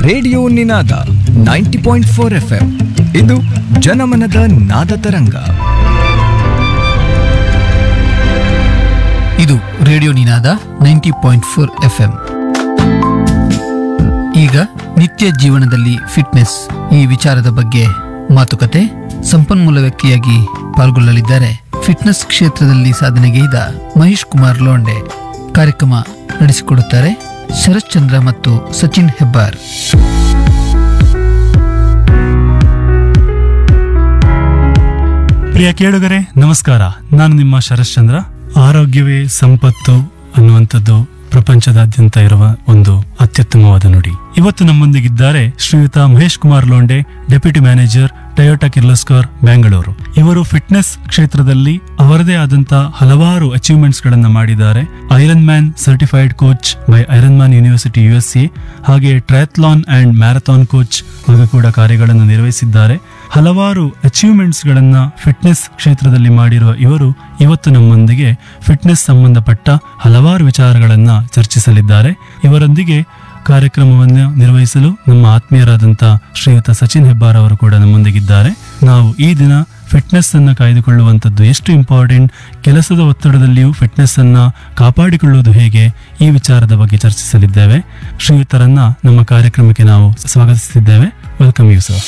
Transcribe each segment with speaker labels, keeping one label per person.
Speaker 1: Radio ನಿನಾದ ninety point four F M ಇದು ಜನಮನದ ನಾದ ತರಂಗ
Speaker 2: ಇದು ರೇಡಿಯೋ ನಿನಾದ ninety point four F M ಈಗ ನಿತ್ಯ ಜೀವನದಲ್ಲಿ ಫಿಟ್ನೆಸ್ ಈ ವಿಚಾರದ ಬಗ್ಗೆ ಮಾತುಕತೆ ಸಂಪನ್ಮೂಲ ವ್ಯಕ್ತಿಯಾಗಿ ಪಾಲ್ಗೊಳ್ಳಲಿದ್ದಾರೆ ಫಿಟ್ನೆಸ್ ಕ್ಷೇತ್ರದಲ್ಲಿ ಸಾಧನೆಗೈದ ಮಹೇಶ್ ಕುಮಾರ್ ಲೋಂಡೆ ಕಾರ್ಯಕ್ರಮ ನಡೆಸಿಕೊಡುತ್ತಾರೆ ಶರತ್ ಚಂದ್ರ ಮತ್ತು ಸಚಿನ್ ಹೆಬ್ಬಾರ್
Speaker 3: ಪ್ರಿಯ ಕೇಳುಗರೆ ನಮಸ್ಕಾರ ನಾನು ನಿಮ್ಮ ಶರಶ್ಚಂದ್ರ ಆರೋಗ್ಯವೇ ಸಂಪತ್ತು ಅನ್ನುವಂಥದ್ದು ಪ್ರಪಂಚದಾದ್ಯಂತ ಇರುವ ಒಂದು ಅತ್ಯುತ್ತಮವಾದ ನುಡಿ ಇವತ್ತು ನಮ್ಮೊಂದಿಗಿದ್ದಾರೆ Shriyut Mahesh Kumar Londe deputy manager Toyota Kirloskar Bengaluru ಇವರು ಫಿಟ್ನೆಸ್ ಕ್ಷೇತ್ರದಲ್ಲಿ ಅವರದೇ ಆದಂತ ಹಲವಾರು ಅಚೀವ್ಮೆಂಟ್ಸ್ ಗಳನ್ನ ಮಾಡಿದ್ದಾರೆ iron man certified coach by iron man university U S C ಹಾಗೆ ಟ್ರಯತ್ಲಾನ್ ಅಂಡ್ ಮ್ಯಾರಥಾನ್ ಕೋಚ್ ಆಗ ಕೂಡ ಕಾರ್ಯಗಳನ್ನು ನಿರ್ವಹಿಸಿದ್ದಾರೆ ಹಲವಾರು ಅಚೀವ್ಮೆಂಟ್ಸ್ ಗಳನ್ನ ಫಿಟ್ನೆಸ್ ಕ್ಷೇತ್ರದಲ್ಲಿ ಮಾಡಿರುವ ಇವರು ಇವತ್ತು ನಮ್ಮೊಂದಿಗೆ ಫಿಟ್ನೆಸ್ ಸಂಬಂಧಪಟ್ಟ ಹಲವಾರು ವಿಚಾರಗಳನ್ನ ಚರ್ಚಿಸಲಿದ್ದಾರೆ ಇವರೊಂದಿಗೆ ಕಾರ್ಯಕ್ರಮವನ್ನು ನಿರ್ವಹಿಸಲು ನಮ್ಮ ಆತ್ಮೀಯರಾದಂಥ ಶ್ರೀಯುತ ಸಚಿನ್ ಹೆಬ್ಬಾರ್ ಅವರು ಕೂಡ ನಮ್ಮೊಂದಿಗಿದ್ದಾರೆ ನಾವು ಈ ದಿನ ಫಿಟ್ನೆಸ್ ಅನ್ನ ಕಾಯ್ದುಕೊಳ್ಳುವಂಥದ್ದು ಎಷ್ಟು ಇಂಪಾರ್ಟೆಂಟ್ ಕೆಲಸದ ಒತ್ತಡದಲ್ಲಿಯೂ ಫಿಟ್ನೆಸ್ ಅನ್ನ ಕಾಪಾಡಿಕೊಳ್ಳುವುದು ಹೇಗೆ ಈ ವಿಚಾರದ ಬಗ್ಗೆ ಚರ್ಚಿಸಲಿದ್ದೇವೆ ಶ್ರೀಯುತರನ್ನ ನಮ್ಮ ಕಾರ್ಯಕ್ರಮಕ್ಕೆ ನಾವು ಸ್ವಾಗತಿಸಿದ್ದೇವೆ ವೆಲ್ಕಮ್ ಯು ಸರ್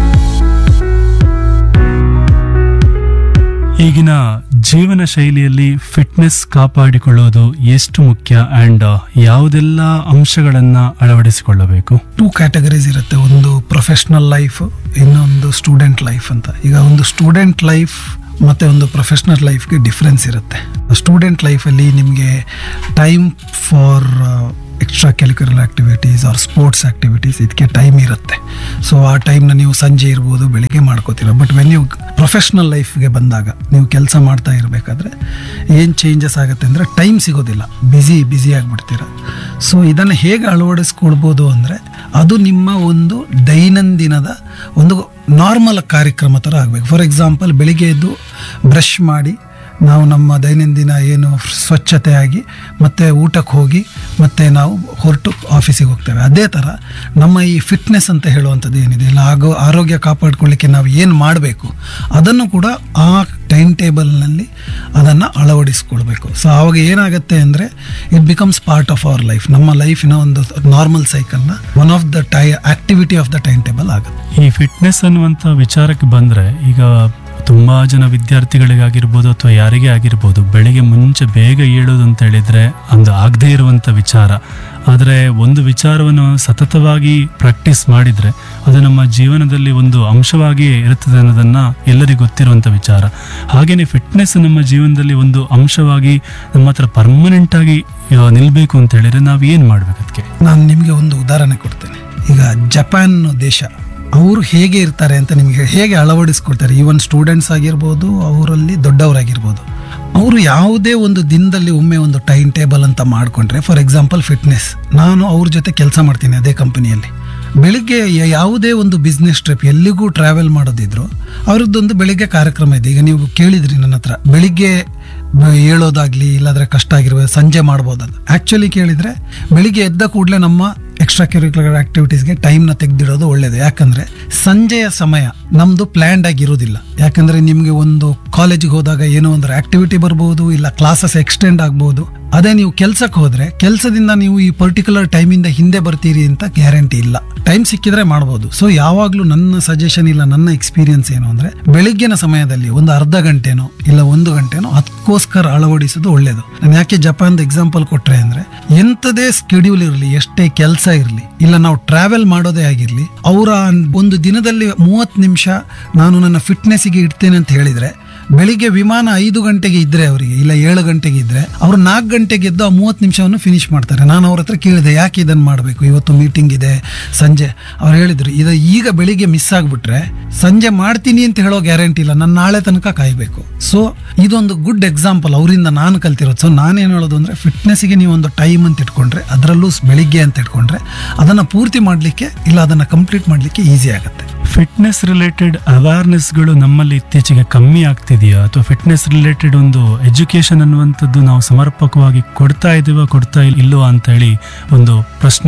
Speaker 3: ಈಗಿನ ಜೀವನ ಶೈಲಿಯಲ್ಲಿ ಫಿಟ್ನೆಸ್ ಕಾಪಾಡಿಕೊಳ್ಳೋದು ಎಷ್ಟು ಮುಖ್ಯ ಅಂಡ್ ಯಾವುದೆಲ್ಲ ಅಂಶಗಳನ್ನ ಅಳವಡಿಸಿಕೊಳ್ಳಬೇಕು
Speaker 4: ಟೂ ಕ್ಯಾಟಗರೀಸ್ ಇರುತ್ತೆ ಒಂದು ಪ್ರೊಫೆಷ್ನಲ್ ಲೈಫ್ ಇನ್ನೊಂದು ಸ್ಟೂಡೆಂಟ್ ಲೈಫ್ ಅಂತ ಈಗ ಒಂದು ಸ್ಟೂಡೆಂಟ್ ಲೈಫ್ ಮತ್ತು ಒಂದು ಪ್ರೊಫೆಷ್ನಲ್ ಲೈಫ್ಗೆ ಡಿಫ್ರೆನ್ಸ್ ಇರುತ್ತೆ ಸ್ಟೂಡೆಂಟ್ ಲೈಫಲ್ಲಿ ನಿಮಗೆ time for extra curricular activities or sports activities ಇದಕ್ಕೆ ಟೈಮ್ ಇರುತ್ತೆ ಸೊ ಆ ಟೈಮ್ನ ನೀವು ಸಂಜೆ ಇರ್ಬೋದು ಬೆಳಿಗ್ಗೆ ಮಾಡ್ಕೋತೀರ ಬಟ್ ವೆನ್ ನೀವು ಪ್ರೊಫೆಷ್ನಲ್ ಲೈಫ್ಗೆ ಬಂದಾಗ ನೀವು ಕೆಲಸ ಮಾಡ್ತಾ ಇರಬೇಕಾದ್ರೆ ಏನು ಚೇಂಜಸ್ ಆಗುತ್ತೆ ಅಂದರೆ ಟೈಮ್ ಸಿಗೋದಿಲ್ಲ ಬ್ಯುಸಿ ಬ್ಯುಸಿ ಆಗಿಬಿಡ್ತೀರ ಸೊ ಇದನ್ನು ಹೇಗೆ ಅಳವಡಿಸ್ಕೊಳ್ಬೋದು ಅಂದರೆ ಅದು ನಿಮ್ಮ ಒಂದು ದೈನಂದಿನದ ಒಂದು ನಾರ್ಮಲ್ ಕಾರ್ಯಕ್ರಮ ಥರ ಆಗಬೇಕು ಫಾರ್ ಎಕ್ಸಾಂಪಲ್ ಬೆಳಿಗ್ಗೆ ಎದ್ದು ಬ್ರಷ್ ಮಾಡಿ ನಾವು ನಮ್ಮ ದೈನಂದಿನ ಏನು ಸ್ವಚ್ಛತೆಯಾಗಿ ಮತ್ತು ಊಟಕ್ಕೆ ಹೋಗಿ ಮತ್ತು ನಾವು ಹೊರಟು ಆಫೀಸಿಗೆ ಹೋಗ್ತೇವೆ ಅದೇ ಥರ ನಮ್ಮ ಈ ಫಿಟ್ನೆಸ್ ಅಂತ ಹೇಳುವಂಥದ್ದು ಏನಿದೆ ಇಲ್ಲ ಆಗೋ ಆರೋಗ್ಯ ಕಾಪಾಡ್ಕೊಳ್ಳಿಕ್ಕೆ ನಾವು ಏನು ಮಾಡಬೇಕು ಅದನ್ನು ಕೂಡ ಆ ಟೈಮ್ ಟೇಬಲ್ನಲ್ಲಿ ಅದನ್ನು ಅಳವಡಿಸ್ಕೊಳ್ಬೇಕು ಸೊ ಆವಾಗ ಏನಾಗುತ್ತೆ ಅಂದರೆ it becomes part of our life ನಮ್ಮ ಲೈಫಿನ ಒಂದು ನಾರ್ಮಲ್ ಸೈಕಲ್ನ one of the tie activity of the time table ಆಗುತ್ತೆ
Speaker 3: ಈ ಫಿಟ್ನೆಸ್ ಅನ್ನುವಂಥ ವಿಚಾರಕ್ಕೆ ಬಂದ್ರೆ ಈಗ ತುಂಬಾ ಜನ ವಿದ್ಯಾರ್ಥಿಗಳಿಗಾಗಿರ್ಬೋದು ಅಥವಾ ಯಾರಿಗೇ ಆಗಿರ್ಬೋದು ಬೆಳಿಗ್ಗೆ ಮುಂಚೆ ಬೇಗ ಏಳೋದು ಅಂತ ಹೇಳಿದ್ರೆ ಒಂದು ಆಗದೇ ಇರುವಂತ ವಿಚಾರ ಆದರೆ ಒಂದು ವಿಚಾರವನ್ನು ಸತತವಾಗಿ ಪ್ರಾಕ್ಟೀಸ್ ಮಾಡಿದ್ರೆ ಅದು ನಮ್ಮ ಜೀವನದಲ್ಲಿ ಒಂದು ಅಂಶವಾಗಿ ಇರುತ್ತದೆ ಅನ್ನೋದನ್ನ ಎಲ್ಲರಿಗೂ ಗೊತ್ತಿರುವಂತ ವಿಚಾರ ಹಾಗೇನೆ ಫಿಟ್ನೆಸ್ ನಮ್ಮ ಜೀವನದಲ್ಲಿ ಒಂದು ಅಂಶವಾಗಿ ನಮ್ಮ ಹತ್ರ ಪರ್ಮನೆಂಟ್ ಆಗಿ ಆ, ನಿಲ್ಬೇಕು ಅಂತ ಹೇಳಿದ್ರೆ ನಾವು ಏನ್ ಮಾಡ್ಬೇಕು ಅದಕ್ಕೆ
Speaker 4: ನಾನು ನಿಮಗೆ ಒಂದು ಉದಾಹರಣೆ ಕೊಡ್ತೇನೆ ಈಗ ಜಪಾನ್ ದೇಶ ಅವರು ಹೇಗೆ ಇರ್ತಾರೆ ಅಂತ ನಿಮಗೆ ಹೇಗೆ ಅಳವಡಿಸ್ಕೊಳ್ತಾರೆ ಈವನ್ ಸ್ಟೂಡೆಂಟ್ಸ್ ಆಗಿರ್ಬೋದು ಅವರಲ್ಲಿ ದೊಡ್ಡವರಾಗಿರ್ಬೋದು ಅವರು ಯಾವುದೇ ಒಂದು ದಿನದಲ್ಲಿ ಒಮ್ಮೆ ಒಂದು ಟೈಮ್ ಟೇಬಲ್ ಅಂತ ಮಾಡಿಕೊಂಡ್ರೆ ಫಾರ್ ಎಕ್ಸಾಂಪಲ್ ಫಿಟ್ನೆಸ್ ನಾನು ಅವ್ರ ಜೊತೆ ಕೆಲಸ ಮಾಡ್ತೀನಿ ಅದೇ ಕಂಪನಿಯಲ್ಲಿ ಬೆಳಿಗ್ಗೆ ಯ- ಯಾವುದೇ ಒಂದು ಬಿಸ್ನೆಸ್ ಟ್ರಿಪ್ ಎಲ್ಲಿಗೂ ಟ್ರಾವೆಲ್ ಮಾಡೋದಿದ್ರು ಅವ್ರದ್ದೊಂದು ಬೆಳಿಗ್ಗೆ ಕಾರ್ಯಕ್ರಮ ಇದೆ ಈಗ ನೀವು ಕೇಳಿದ್ರಿ ನನ್ನ ಹತ್ರ ಬೆಳಿಗ್ಗೆ ಬ- ಏಳೋದಾಗ್ಲಿ ಇಲ್ಲಾಂದ್ರೆ ಕಷ್ಟ ಆಗಿರ್ಬೋದು ಸಂಜೆ ಮಾಡ್ಬೋದಂತ ಆ್ಯಕ್ಚುಲಿ ಕೇಳಿದರೆ ಬೆಳಿಗ್ಗೆ ಎದ್ದ ಕೂಡಲೇ ನಮ್ಮ ಎಕ್ಸ್ಟ್ರಾ ಕ್ಯೂರಿಕ್ಯುಲರ್ ಆಕ್ಟಿವಿಟೀಸ್ಗೆ ಟೈಮ್ನ ತೆಗೆದಿಡೋದು ಒಳ್ಳೇದು ಯಾಕಂದ್ರೆ ಸಂಜೆಯ ಸಮಯ ನಮ್ಮದು ಪ್ಲ್ಯಾಂಡ್ ಆಗಿರೋದಿಲ್ಲ ಯಾಕಂದ್ರೆ ನಿಮಗೆ ಒಂದು ಕಾಲೇಜಿಗೆ ಹೋದಾಗ ಏನೋ ಒಂದು ಆಕ್ಟಿವಿಟಿ ಬರ್ಬೋದು ಇಲ್ಲ ಕ್ಲಾಸಸ್ ಎಕ್ಸ್ಟೆಂಡ್ ಆಗ್ಬೋದು ಅದೇ ನೀವು ಕೆಲ್ಸಕ್ಕೆ ಹೋದ್ರೆ ಕೆಲಸದಿಂದ ನೀವು ಈ ಪರ್ಟಿಕ್ಯುಲರ್ ಟೈಮಿಂದ ಹಿಂದೆ ಬರ್ತೀರಿ ಅಂತ ಗ್ಯಾರಂಟಿ ಇಲ್ಲ ಟೈಮ್ ಸಿಕ್ಕಿದ್ರೆ ಮಾಡ್ಬೋದು ಸೊ ಯಾವಾಗಲೂ ನನ್ನ ಸಜೆಷನ್ ಇಲ್ಲ ನನ್ನ ಎಕ್ಸ್ಪೀರಿಯನ್ಸ್ ಏನು ಅಂದ್ರೆ ಬೆಳಿಗ್ಗಿನ ಸಮಯದಲ್ಲಿ ಒಂದು ಅರ್ಧ ಗಂಟೆನೋ ಇಲ್ಲ ಒಂದು ಗಂಟೆನೋ ಅದಕ್ಕೋಸ್ಕರ ಅಳವಡಿಸೋದು ಒಳ್ಳೇದು ನಾನು ಯಾಕೆ ಜಪಾನ್ದ ಎಕ್ಸಾಂಪಲ್ ಕೊಟ್ರೆ ಅಂದ್ರೆ ಎಂಥದೇ ಸ್ಕೆಡ್ಯೂಲ್ ಇರಲಿ ಎಷ್ಟೇ ಕೆಲಸ ಇರಲಿ ಇಲ್ಲ ನಾವು ಟ್ರಾವೆಲ್ ಮಾಡೋದೇ ಆಗಿರಲಿ ಅವರ ಒಂದು ದಿನದಲ್ಲಿ ಮೂವತ್ತು ನಿಮಿಷ ನಾನು ನನ್ನ ಫಿಟ್ನೆಸ್ಸಿಗೆ ಇಡ್ತೇನೆ ಅಂತ ಹೇಳಿದ್ರೆ ಬೆಳಿಗ್ಗೆ ವಿಮಾನ ಐದು ಗಂಟೆಗೆ ಇದ್ರೆ ಅವರಿಗೆ ಇಲ್ಲ ಏಳು ಗಂಟೆಗೆ ಇದ್ರೆ ಅವ್ರು ನಾಲ್ಕು ಗಂಟೆಗೆ ಎದ್ದು ಆ ಮೂವತ್ತು ನಿಮಿಷವನ್ನು ಫಿನಿಶ್ ಮಾಡ್ತಾರೆ ನಾನು ಅವ್ರ ಹತ್ರ ಕೇಳಿದೆ ಯಾಕೆ ಇದನ್ನು ಮಾಡಬೇಕು ಇವತ್ತು ಮೀಟಿಂಗ್ ಇದೆ ಸಂಜೆ ಅವ್ರು ಹೇಳಿದ್ರು ಇದು ಈಗ ಬೆಳಿಗ್ಗೆ ಮಿಸ್ ಆಗಿಬಿಟ್ರೆ ಸಂಜೆ ಮಾಡ್ತೀನಿ ಅಂತ ಹೇಳೋ ಗ್ಯಾರಂಟಿ ಇಲ್ಲ ನಾನು ನಾಳೆ ತನಕ ಕಾಯಬೇಕು ಸೊ ಇದೊಂದು ಗುಡ್ ಎಕ್ಸಾಂಪಲ್ ಅವರಿಂದ ನಾನು ಕಲ್ತಿರೋದು ಸೊ ನಾನೇನು ಹೇಳೋದು ಅಂದರೆ ಫಿಟ್ನೆಸ್ಸಿಗೆ ನೀವು ಒಂದು ಟೈಮ್ ಅಂತ ಇಟ್ಕೊಂಡ್ರೆ ಅದರಲ್ಲೂ ಬೆಳಿಗ್ಗೆ ಅಂತ ಇಟ್ಕೊಂಡ್ರೆ ಅದನ್ನು ಪೂರ್ತಿ ಮಾಡಲಿಕ್ಕೆ ಇಲ್ಲ ಅದನ್ನು ಕಂಪ್ಲೀಟ್ ಮಾಡಲಿಕ್ಕೆ ಈಸಿ ಆಗುತ್ತೆ
Speaker 3: ಫಿಟ್ನೆಸ್ ರಿಲೇಟೆಡ್ ಅವೇರ್ನೆಸ್ಗಳು ನಮ್ಮಲ್ಲಿ ಇತ್ತೀಚೆಗೆ ಕಮ್ಮಿ ಆಗ್ತಿದೆಯಾ ಅಥವಾ ಫಿಟ್ನೆಸ್ ರಿಲೇಟೆಡ್ ಒಂದು ಎಜುಕೇಶನ್ ಅನ್ನುವಂಥದ್ದು ನಾವು ಸಮರ್ಪಕವಾಗಿ ಕೊಡ್ತಾ ಇದೀವ ಕೊಡ್ತಾ ಇಲ್- ಇಲ್ವಾ ಅಂತ ಹೇಳಿ ಒಂದು ಪ್ರಶ್ನೆ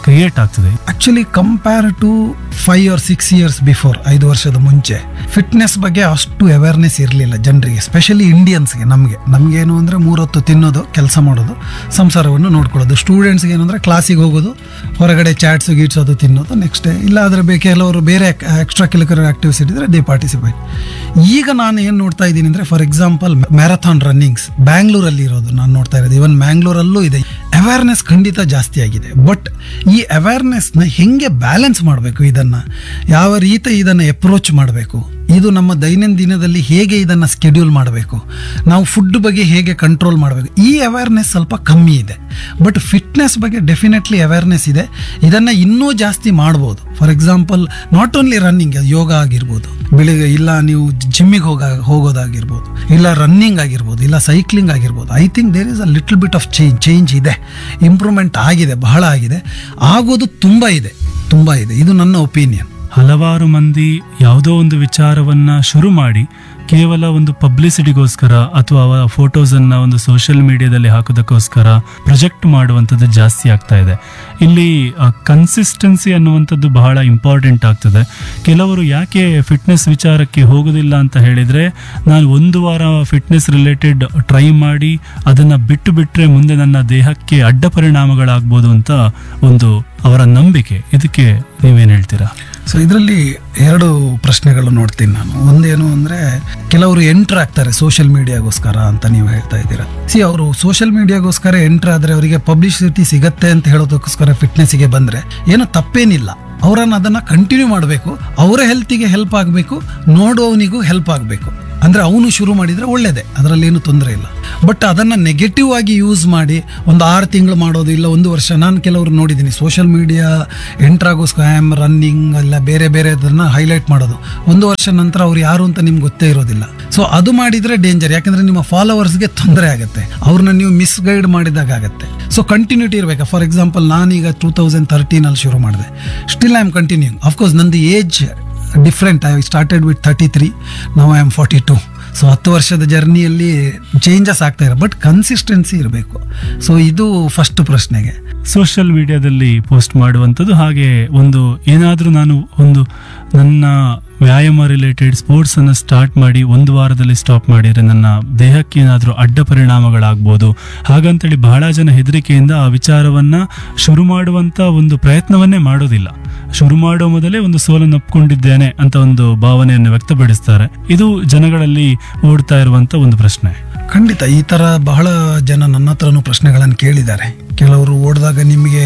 Speaker 3: ಕ್ರಿಯೇಟ್ ಆಗ್ತದೆ
Speaker 4: actually compare to five or six years before ಐದು ವರ್ಷದ ಮುಂಚೆ ಫಿಟ್ನೆಸ್ ಬಗ್ಗೆ ಅಷ್ಟು ಅವೇರ್ನೆಸ್ ಇರಲಿಲ್ಲ ಜನರಿಗೆ ಸ್ಪೆಷಲಿ ಇಂಡಿಯನ್ಸ್ಗೆ ನಮಗೆ ನಮಗೇನು ಅಂದರೆ ಮೂರೊತ್ತು ತಿನ್ನೋದು ಕೆಲಸ ಮಾಡೋದು ಸಂಸಾರವನ್ನು ನೋಡ್ಕೊಳ್ಳೋದು ಸ್ಟೂಡೆಂಟ್ಸ್ಗೆ ಏನಂದರೆ ಕ್ಲಾಸಿಗೆ ಹೋಗೋದು ಹೊರಗಡೆ ಚಾಟ್ಸು ಗೀಟ್ಸೋದು ತಿನ್ನೋದು ನೆಕ್ಸ್ಟ್ ಇಲ್ಲ ಆದರೆ ಬೇ ಕೆಲವರು ಬೇರೆ ಎಕ್ಸ್ಟ್ರಾ ಕರಿಕ್ಯುಲರ್ ಆಕ್ಟಿವಿಟೀಸ್ ಇದ್ದರೆ ದೇ ಪಾರ್ಟಿಸಿಪೇಟ್ ಈಗ ನಾನು ಏನು ನೋಡ್ತಾ ಇದ್ದೀನಿ ಅಂದರೆ ಫಾರ್ ಎಕ್ಸಾಂಪಲ್ ಮ್ಯಾರಥಾನ್ ರನ್ನಿಂಗ್ಸ್ ಬ್ಯಾಂಗ್ಳೂರಲ್ಲಿ ಇರೋದು ನಾನು ನೋಡ್ತಾ ಇರೋದು ಇವನ್ ಮ್ಯಾಂಗ್ಳೂರಲ್ಲೂ ಇದೆ ಅವೇರ್ನೆಸ್ ಖಂಡಿತ ಜಾಸ್ತಿ ಆಗಿದೆ ಬಟ್ ಈ ಅವೇರ್ನೆಸ್ನ ಹೆಂಗೆ ಬ್ಯಾಲೆನ್ಸ್ ಮಾಡಬೇಕು ಇದನ್ನು ಯಾವ ರೀತಿ ಇದನ್ನು ಅಪ್ರೋಚ್ ಮಾಡಬೇಕು ಇದು ನಮ್ಮ ದೈನಂದಿನದಲ್ಲಿ ಹೇಗೆ ಇದನ್ನು ಸ್ಕೆಡ್ಯೂಲ್ ಮಾಡಬೇಕು ನಾವು ಫುಡ್ ಬಗ್ಗೆ ಹೇಗೆ ಕಂಟ್ರೋಲ್ ಮಾಡಬೇಕು ಈ ಅವೇರ್ನೆಸ್ ಸ್ವಲ್ಪ ಕಮ್ಮಿ ಇದೆ ಬಟ್ ಫಿಟ್ನೆಸ್ ಬಗ್ಗೆ ಡೆಫಿನೆಟ್ಲಿ ಅವೇರ್ನೆಸ್ ಇದೆ ಇದನ್ನು ಇನ್ನೂ ಜಾಸ್ತಿ ಮಾಡ್ಬೋದು for example not only running yoga ಆಗಿರ್ಬೋದು ಬೆಳಿಗ್ಗೆ ಇಲ್ಲ ನೀವು ಜಿಮ್ಮಿಗೆ ಹೋಗ ಹೋಗೋದಾಗಿರ್ಬೋದು ಇಲ್ಲ ರನ್ನಿಂಗ್ ಆಗಿರ್ಬೋದು ಇಲ್ಲ ಸೈಕ್ಲಿಂಗ್ ಆಗಿರ್ಬೋದು I think there is a little bit of change change ಇದೆ ಇಂಪ್ರೂವ್ಮೆಂಟ್ ಆಗಿದೆ ಬಹಳ ಆಗಿದೆ ಆಗೋದು ತುಂಬ ಇದೆ ತುಂಬ ಇದೆ ಇದು ನನ್ನ ಒಪಿನಿಯನ್
Speaker 3: ಹಲವಾರು ಮಂದಿ ಯಾವುದೋ ಒಂದು ವಿಚಾರವನ್ನ ಶುರು ಮಾಡಿ ಕೇವಲ ಒಂದು ಪಬ್ಲಿಸಿಟಿಗೋಸ್ಕರ ಅಥವಾ ಅವರ ಫೋಟೋಸ್ ಅನ್ನ ಒಂದು ಸೋಷಿಯಲ್ ಮೀಡಿಯಾದಲ್ಲಿ ಹಾಕೋದಕ್ಕೋಸ್ಕರ ಪ್ರೊಜೆಕ್ಟ್ ಮಾಡುವಂಥದ್ದು ಜಾಸ್ತಿ ಆಗ್ತಾ ಇದೆ ಇಲ್ಲಿ ಕನ್ಸಿಸ್ಟೆನ್ಸಿ ಅನ್ನುವಂಥದ್ದು ಬಹಳ ಇಂಪಾರ್ಟೆಂಟ್ ಆಗ್ತದೆ ಕೆಲವರು ಯಾಕೆ ಫಿಟ್ನೆಸ್ ವಿಚಾರಕ್ಕೆ ಹೋಗೋದಿಲ್ಲ ಅಂತ ಹೇಳಿದ್ರೆ ನಾನು ಒಂದು ವಾರ ಫಿಟ್ನೆಸ್ ರಿಲೇಟೆಡ್ ಟ್ರೈ ಮಾಡಿ ಅದನ್ನ ಬಿಟ್ಟು ಬಿಟ್ರೆ ಮುಂದೆ ನನ್ನ ದೇಹಕ್ಕೆ ಅಡ್ಡ ಪರಿಣಾಮಗಳಾಗ್ಬೋದು ಅಂತ ಒಂದು ಅವರ ನಂಬಿಕೆ ಇದಕ್ಕೆ ನೀವೇನ್ ಹೇಳ್ತೀರಾ
Speaker 4: ಸೊ ಇದರಲ್ಲಿ ಎರಡು ಪ್ರಶ್ನೆಗಳು ನೋಡ್ತೀನಿ ನಾನು ಒಂದೇನು ಅಂದರೆ ಕೆಲವರು ಎಂಟ್ರ್ ಆಗ್ತಾರೆ ಸೋಷಿಯಲ್ ಮೀಡಿಯಾಗೋಸ್ಕರ ಅಂತ ನೀವು ಹೇಳ್ತಾ ಇದ್ದೀರಾ ಸಿ ಅವರು ಸೋಷಿಯಲ್ ಮೀಡಿಯಾಗೋಸ್ಕರ ಎಂಟ್ರ್ ಆದರೆ ಅವರಿಗೆ ಪಬ್ಲಿಸಿಟಿ ಸಿಗತ್ತೆ ಅಂತ ಹೇಳೋದಕ್ಕೋಸ್ಕರ ಫಿಟ್ನೆಸ್ಸಿಗೆ ಬಂದರೆ ಏನು ತಪ್ಪೇನಿಲ್ಲ ಅವರನ್ನು ಅದನ್ನು ಕಂಟಿನ್ಯೂ ಮಾಡಬೇಕು ಅವರ ಹೆಲ್ತಿಗೆ ಹೆಲ್ಪ್ ಆಗಬೇಕು ನೋಡುವವನಿಗೂ ಹೆಲ್ಪ್ ಆಗಬೇಕು ಅಂದರೆ ಅವನು ಶುರು ಮಾಡಿದರೆ ಒಳ್ಳೇದೇ ಅದರಲ್ಲಿ ಏನು ತೊಂದರೆ ಇಲ್ಲ ಬಟ್ ಅದನ್ನು ನೆಗೆಟಿವ್ ಆಗಿ ಯೂಸ್ ಮಾಡಿ ಒಂದು ಆರು ತಿಂಗಳು ಮಾಡೋದು ಇಲ್ಲ ಒಂದು ವರ್ಷ ನಾನು ಕೆಲವರು ನೋಡಿದ್ದೀನಿ ಸೋಷಿಯಲ್ ಮೀಡಿಯಾ ಎಂಟ್ರಾಗೋಸ್ಕರ ಐ ಆಮ್ ರನ್ನಿಂಗ್ ಎಲ್ಲ ಬೇರೆ ಬೇರೆ ಅದನ್ನು ಹೈಲೈಟ್ ಮಾಡೋದು ಒಂದು ವರ್ಷ ನಂತರ ಅವ್ರು ಯಾರು ಅಂತ ನಿಮ್ಗೆ ಗೊತ್ತೇ ಇರೋದಿಲ್ಲ ಸೊ ಅದು ಮಾಡಿದರೆ ಡೇಂಜರ್ ಯಾಕಂದರೆ ನಿಮ್ಮ ಫಾಲೋವರ್ಸ್ಗೆ ತೊಂದರೆ ಆಗುತ್ತೆ ಅವ್ರನ್ನ ನೀವು ಮಿಸ್ಗೈಡ್ ಮಾಡಿದಾಗ ಆಗುತ್ತೆ ಸೊ ಕಂಟಿನ್ಯೂಟಿ ಇರಬೇಕು ಫಾರ್ ಎಕ್ಸಾಂಪಲ್ ನಾನೀಗ ಟೂ ತೌಸಂಡ್ ತರ್ಟೀನಲ್ಲಿ ಶುರು ಮಾಡಿದೆ still I am continuing of course ನಂದು age different I started with thirty three ನಾವು I am forty two so ಹತ್ತು ವರ್ಷದ ಜರ್ನಿಯಲ್ಲಿ ಚೇಂಜಸ್ ಆಗ್ತಾ ಇರೋ ಬಟ್ ಕನ್ಸಿಸ್ಟೆನ್ಸಿ ಇರಬೇಕು ಸೊ ಇದು ಫಸ್ಟ್ ಪ್ರಶ್ನೆಗೆ
Speaker 3: ಸೋಷಿಯಲ್ ಮೀಡಿಯಾದಲ್ಲಿ ಪೋಸ್ಟ್ ಮಾಡುವಂಥದ್ದು ಹಾಗೆ ಒಂದು ಏನಾದರೂ ನಾನು ಒಂದು ನನ್ನ ವ್ಯಾಯಾಮ ರಿಲೇಟೆಡ್ ಸ್ಪೋರ್ಟ್ಸ್ ಅನ್ನು ಸ್ಟಾರ್ಟ್ ಮಾಡಿ ಒಂದು ವಾರದಲ್ಲಿ ಸ್ಟಾಪ್ ಮಾಡಿದರೆ ನನ್ನ ದೇಹಕ್ಕೆ ಏನಾದರೂ ಅಡ್ಡ ಪರಿಣಾಮಗಳಾಗ್ಬೋದು ಹಾಗಂತೇಳಿ ಬಹಳ ಜನ ಹೆದರಿಕೆಯಿಂದ ಆ ವಿಚಾರವನ್ನ ಶುರು ಮಾಡುವಂತ ಒಂದು ಪ್ರಯತ್ನವನ್ನೇ ಮಾಡೋದಿಲ್ಲ ಶುರು ಮಾಡೋ ಮೊದಲೇ ಒಂದು ಸೋಲನ್ನು ಒಪ್ಕೊಂಡಿದ್ದೇನೆ ಅಂತ ಒಂದು ಭಾವನೆಯನ್ನು ವ್ಯಕ್ತಪಡಿಸ್ತಾರೆ ಇದು ಜನಗಳಲ್ಲಿ ಓಡ್ತಾ ಇರುವಂತ ಒಂದು ಪ್ರಶ್ನೆ
Speaker 4: ಖಂಡಿತ ಈ ಥರ ಬಹಳ ಜನ ನನ್ನ ಹತ್ರನೂ ಪ್ರಶ್ನೆಗಳನ್ನು ಕೇಳಿದ್ದಾರೆ ಕೆಲವರು ಓಡಿದಾಗ ನಿಮಗೆ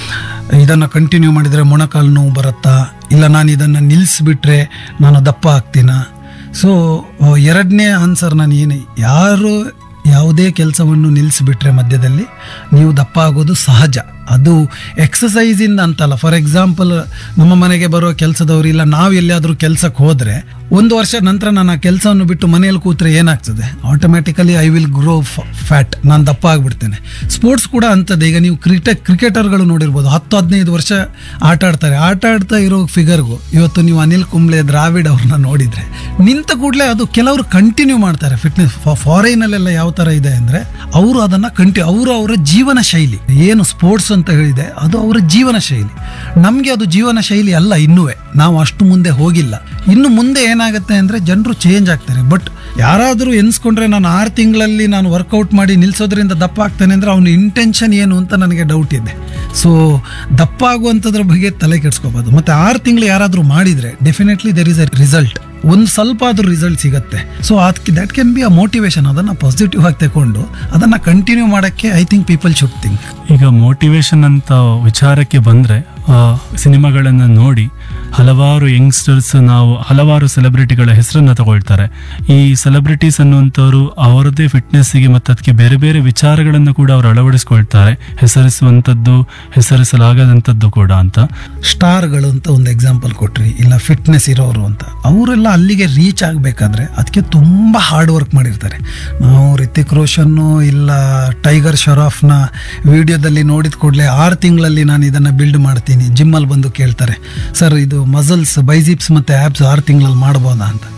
Speaker 4: ಇದನ್ನು ಕಂಟಿನ್ಯೂ ಮಾಡಿದರೆ ಮೊಣಕಾಲು ನೋವು ಬರುತ್ತಾ ಇಲ್ಲ ನಾನು ಇದನ್ನು ನಿಲ್ಲಿಸ್ಬಿಟ್ರೆ ನಾನು ದಪ್ಪ ಆಗ್ತೀನಾ ಸೊ ಎರಡನೇ ಆನ್ಸರ್ ನಾನು ಏನು ಯಾರು ಯಾವುದೇ ಕೆಲಸವನ್ನು ನಿಲ್ಲಿಸ್ಬಿಟ್ರೆ ಮಧ್ಯದಲ್ಲಿ ನೀವು ದಪ್ಪ ಆಗೋದು ಸಹಜ ಅದು ಎಕ್ಸಸೈಸಿಂದ ಅಂತಲ್ಲ ಫಾರ್ ಎಕ್ಸಾಂಪಲ್ ನಮ್ಮ ಮನೆಗೆ ಬರೋ ಕೆಲಸದವರು ಇಲ್ಲ ನಾವು ಎಲ್ಲಿಯಾದರೂ ಕೆಲಸಕ್ಕೆ ಹೋದರೆ ಒಂದು ವರ್ಷ ನಂತರ ನಾನು ಆ ಕೆಲಸವನ್ನು ಬಿಟ್ಟು ಮನೆಯಲ್ಲಿ ಕೂತ್ರೆ ಏನಾಗ್ತದೆ automatically I will grow fat ನಾನು ದಪ್ಪ ಆಗಿಬಿಡ್ತೇನೆ ಸ್ಪೋರ್ಟ್ಸ್ ಕೂಡ ಅಂಥದ್ದು ಈಗ ನೀವು ಕ್ರಿಕೆಟ್ ಕ್ರಿಕೆಟರ್ಗಳು ನೋಡಿರ್ಬೋದು ಹತ್ತು ಹದಿನೈದು ವರ್ಷ ಆಟ ಆಡ್ತಾರೆ ಆಟ ಆಡ್ತಾ ಇರೋ ಫಿಗರ್ಗೂ ಇವತ್ತು ನೀವು ಅನಿಲ್ ಕುಂಬ್ಳೆ ದ್ರಾವಿಡ್ ಅವ್ರನ್ನ ನೋಡಿದರೆ ನಿಂತ ಕೂಡಲೇ ಅದು ಕೆಲವರು ಕಂಟಿನ್ಯೂ ಮಾಡ್ತಾರೆ ಫಿಟ್ನೆಸ್ ಫಾರಿನಲ್ಲೆಲ್ಲ ಯಾವ ಥರ ಇದೆ ಅಂದರೆ ಅವರು ಅದನ್ನು ಕಂಟಿನ್ಯೂ ಅವರು ಅವರ ಜೀವನ ಶೈಲಿ ಏನು ಸ್ಪೋರ್ಟ್ಸ್ ಅಂತ ಹೇಳಿದೆ ಅದು ಅವರ ಜೀವನ ಶೈಲಿ ನಮಗೆ ಅದು ಜೀವನ ಶೈಲಿ ಅಲ್ಲ ಇನ್ನುವೇ ನಾವು ಅಷ್ಟು ಮುಂದೆ ಹೋಗಿಲ್ಲ ಇನ್ನು ಮುಂದೆ ಏನಾಗುತ್ತೆ ಅಂದರೆ ಜನರು ಚೇಂಜ್ ಆಗ್ತಾರೆ ಬಟ್ ಯಾರಾದರೂ ಎನ್ಸ್ಕೊಂಡ್ರೆ ನಾನು ಆರು ತಿಂಗಳಲ್ಲಿ ನಾನು ವರ್ಕೌಟ್ ಮಾಡಿ ನಿಲ್ಸೋದ್ರಿಂದ ದಪ್ಪ ಆಗ್ತಾನೆ ಅಂದರೆ ಅವನ ಇಂಟೆನ್ಷನ್ ಏನು ಅಂತ ನನಗೆ ಡೌಟ್ ಇದೆ ಸೊ ದಪ್ಪ ಆಗುವಂಥದ್ರ ಬಗ್ಗೆ ತಲೆ ಕೆಡ್ಸ್ಕೋಬೋದು ಮತ್ತು ಆರು ತಿಂಗಳು ಯಾರಾದರೂ ಮಾಡಿದರೆ definitely there is a result ಒಂದು ಸ್ವಲ್ಪ ಆದ್ರೂ ರಿಸಲ್ಟ್ ಸಿಗುತ್ತೆ ಸೊ ಅದಕ್ಕೆ that can be a motivation ಅದನ್ನು ಪಾಸಿಟಿವ್ ಆಗಿ ತಗೊಂಡು ಅದನ್ನು ಕಂಟಿನ್ಯೂ ಮಾಡೋಕ್ಕೆ I think people should think
Speaker 3: ಈಗ ಮೋಟಿವೇಶನ್ ಅಂತ ವಿಚಾರಕ್ಕೆ ಬಂದ್ರೆ ಆ ಸಿನಿಮಾಗಳನ್ನು ನೋಡಿ ಹಲವಾರು ಯಂಗ್ಸ್ಟರ್ಸ್ ನಾವು ಹಲವಾರು ಸೆಲೆಬ್ರಿಟಿಗಳ ಹೆಸರನ್ನ ತಗೊಳ್ತಾರೆ ಈ ಸೆಲೆಬ್ರಿಟೀಸ್ ಅನ್ನುವಂಥವ್ರು ಅವರದೇ ಫಿಟ್ನೆಸ್ಸಿಗೆ ಮತ್ತು ಅದಕ್ಕೆ ಬೇರೆ ಬೇರೆ ವಿಚಾರಗಳನ್ನು ಕೂಡ ಅವರು ಅಳವಡಿಸ್ಕೊಳ್ತಾರೆ ಹೆಸರಿಸುವಂಥದ್ದು ಹೆಸರಿಸಲಾಗದಂಥದ್ದು ಕೂಡ ಅಂತ
Speaker 4: ಸ್ಟಾರ್ಗಳು ಅಂತ ಒಂದು ಎಕ್ಸಾಂಪಲ್ ಕೊಟ್ರಿ ಇಲ್ಲ ಫಿಟ್ನೆಸ್ ಇರೋರು ಅಂತ ಅವರೆಲ್ಲ ಅಲ್ಲಿಗೆ ರೀಚ್ ಆಗಬೇಕಾದ್ರೆ ಅದಕ್ಕೆ ತುಂಬ ಹಾರ್ಡ್ ವರ್ಕ್ ಮಾಡಿರ್ತಾರೆ ನಾವು ರಿತಿಕ್ ರೋಷನ್ನು ಇಲ್ಲ ಟೈಗರ್ ಶರಾಫ್ನ ವಿಡಿಯೋದಲ್ಲಿ ನೋಡಿದ ಕೂಡಲೇ ಆರು ತಿಂಗಳಲ್ಲಿ ನಾನು ಇದನ್ನು ಬಿಲ್ಡ್ ಮಾಡ್ತೀನಿ ಜಿಮ್ಮಲ್ಲಿ ಬಂದು ಕೇಳ್ತಾರೆ ಸರ್ ಇದು ಮಸಲ್ಸ್ ಬೈಜಿಪ್ಸ್ ಮತ್ತು ಆ್ಯಪ್ಸ್ ಆರು ತಿಂಗಳಲ್ಲಿ ಮಾಡ್ಬೋದಾ ಅಂತ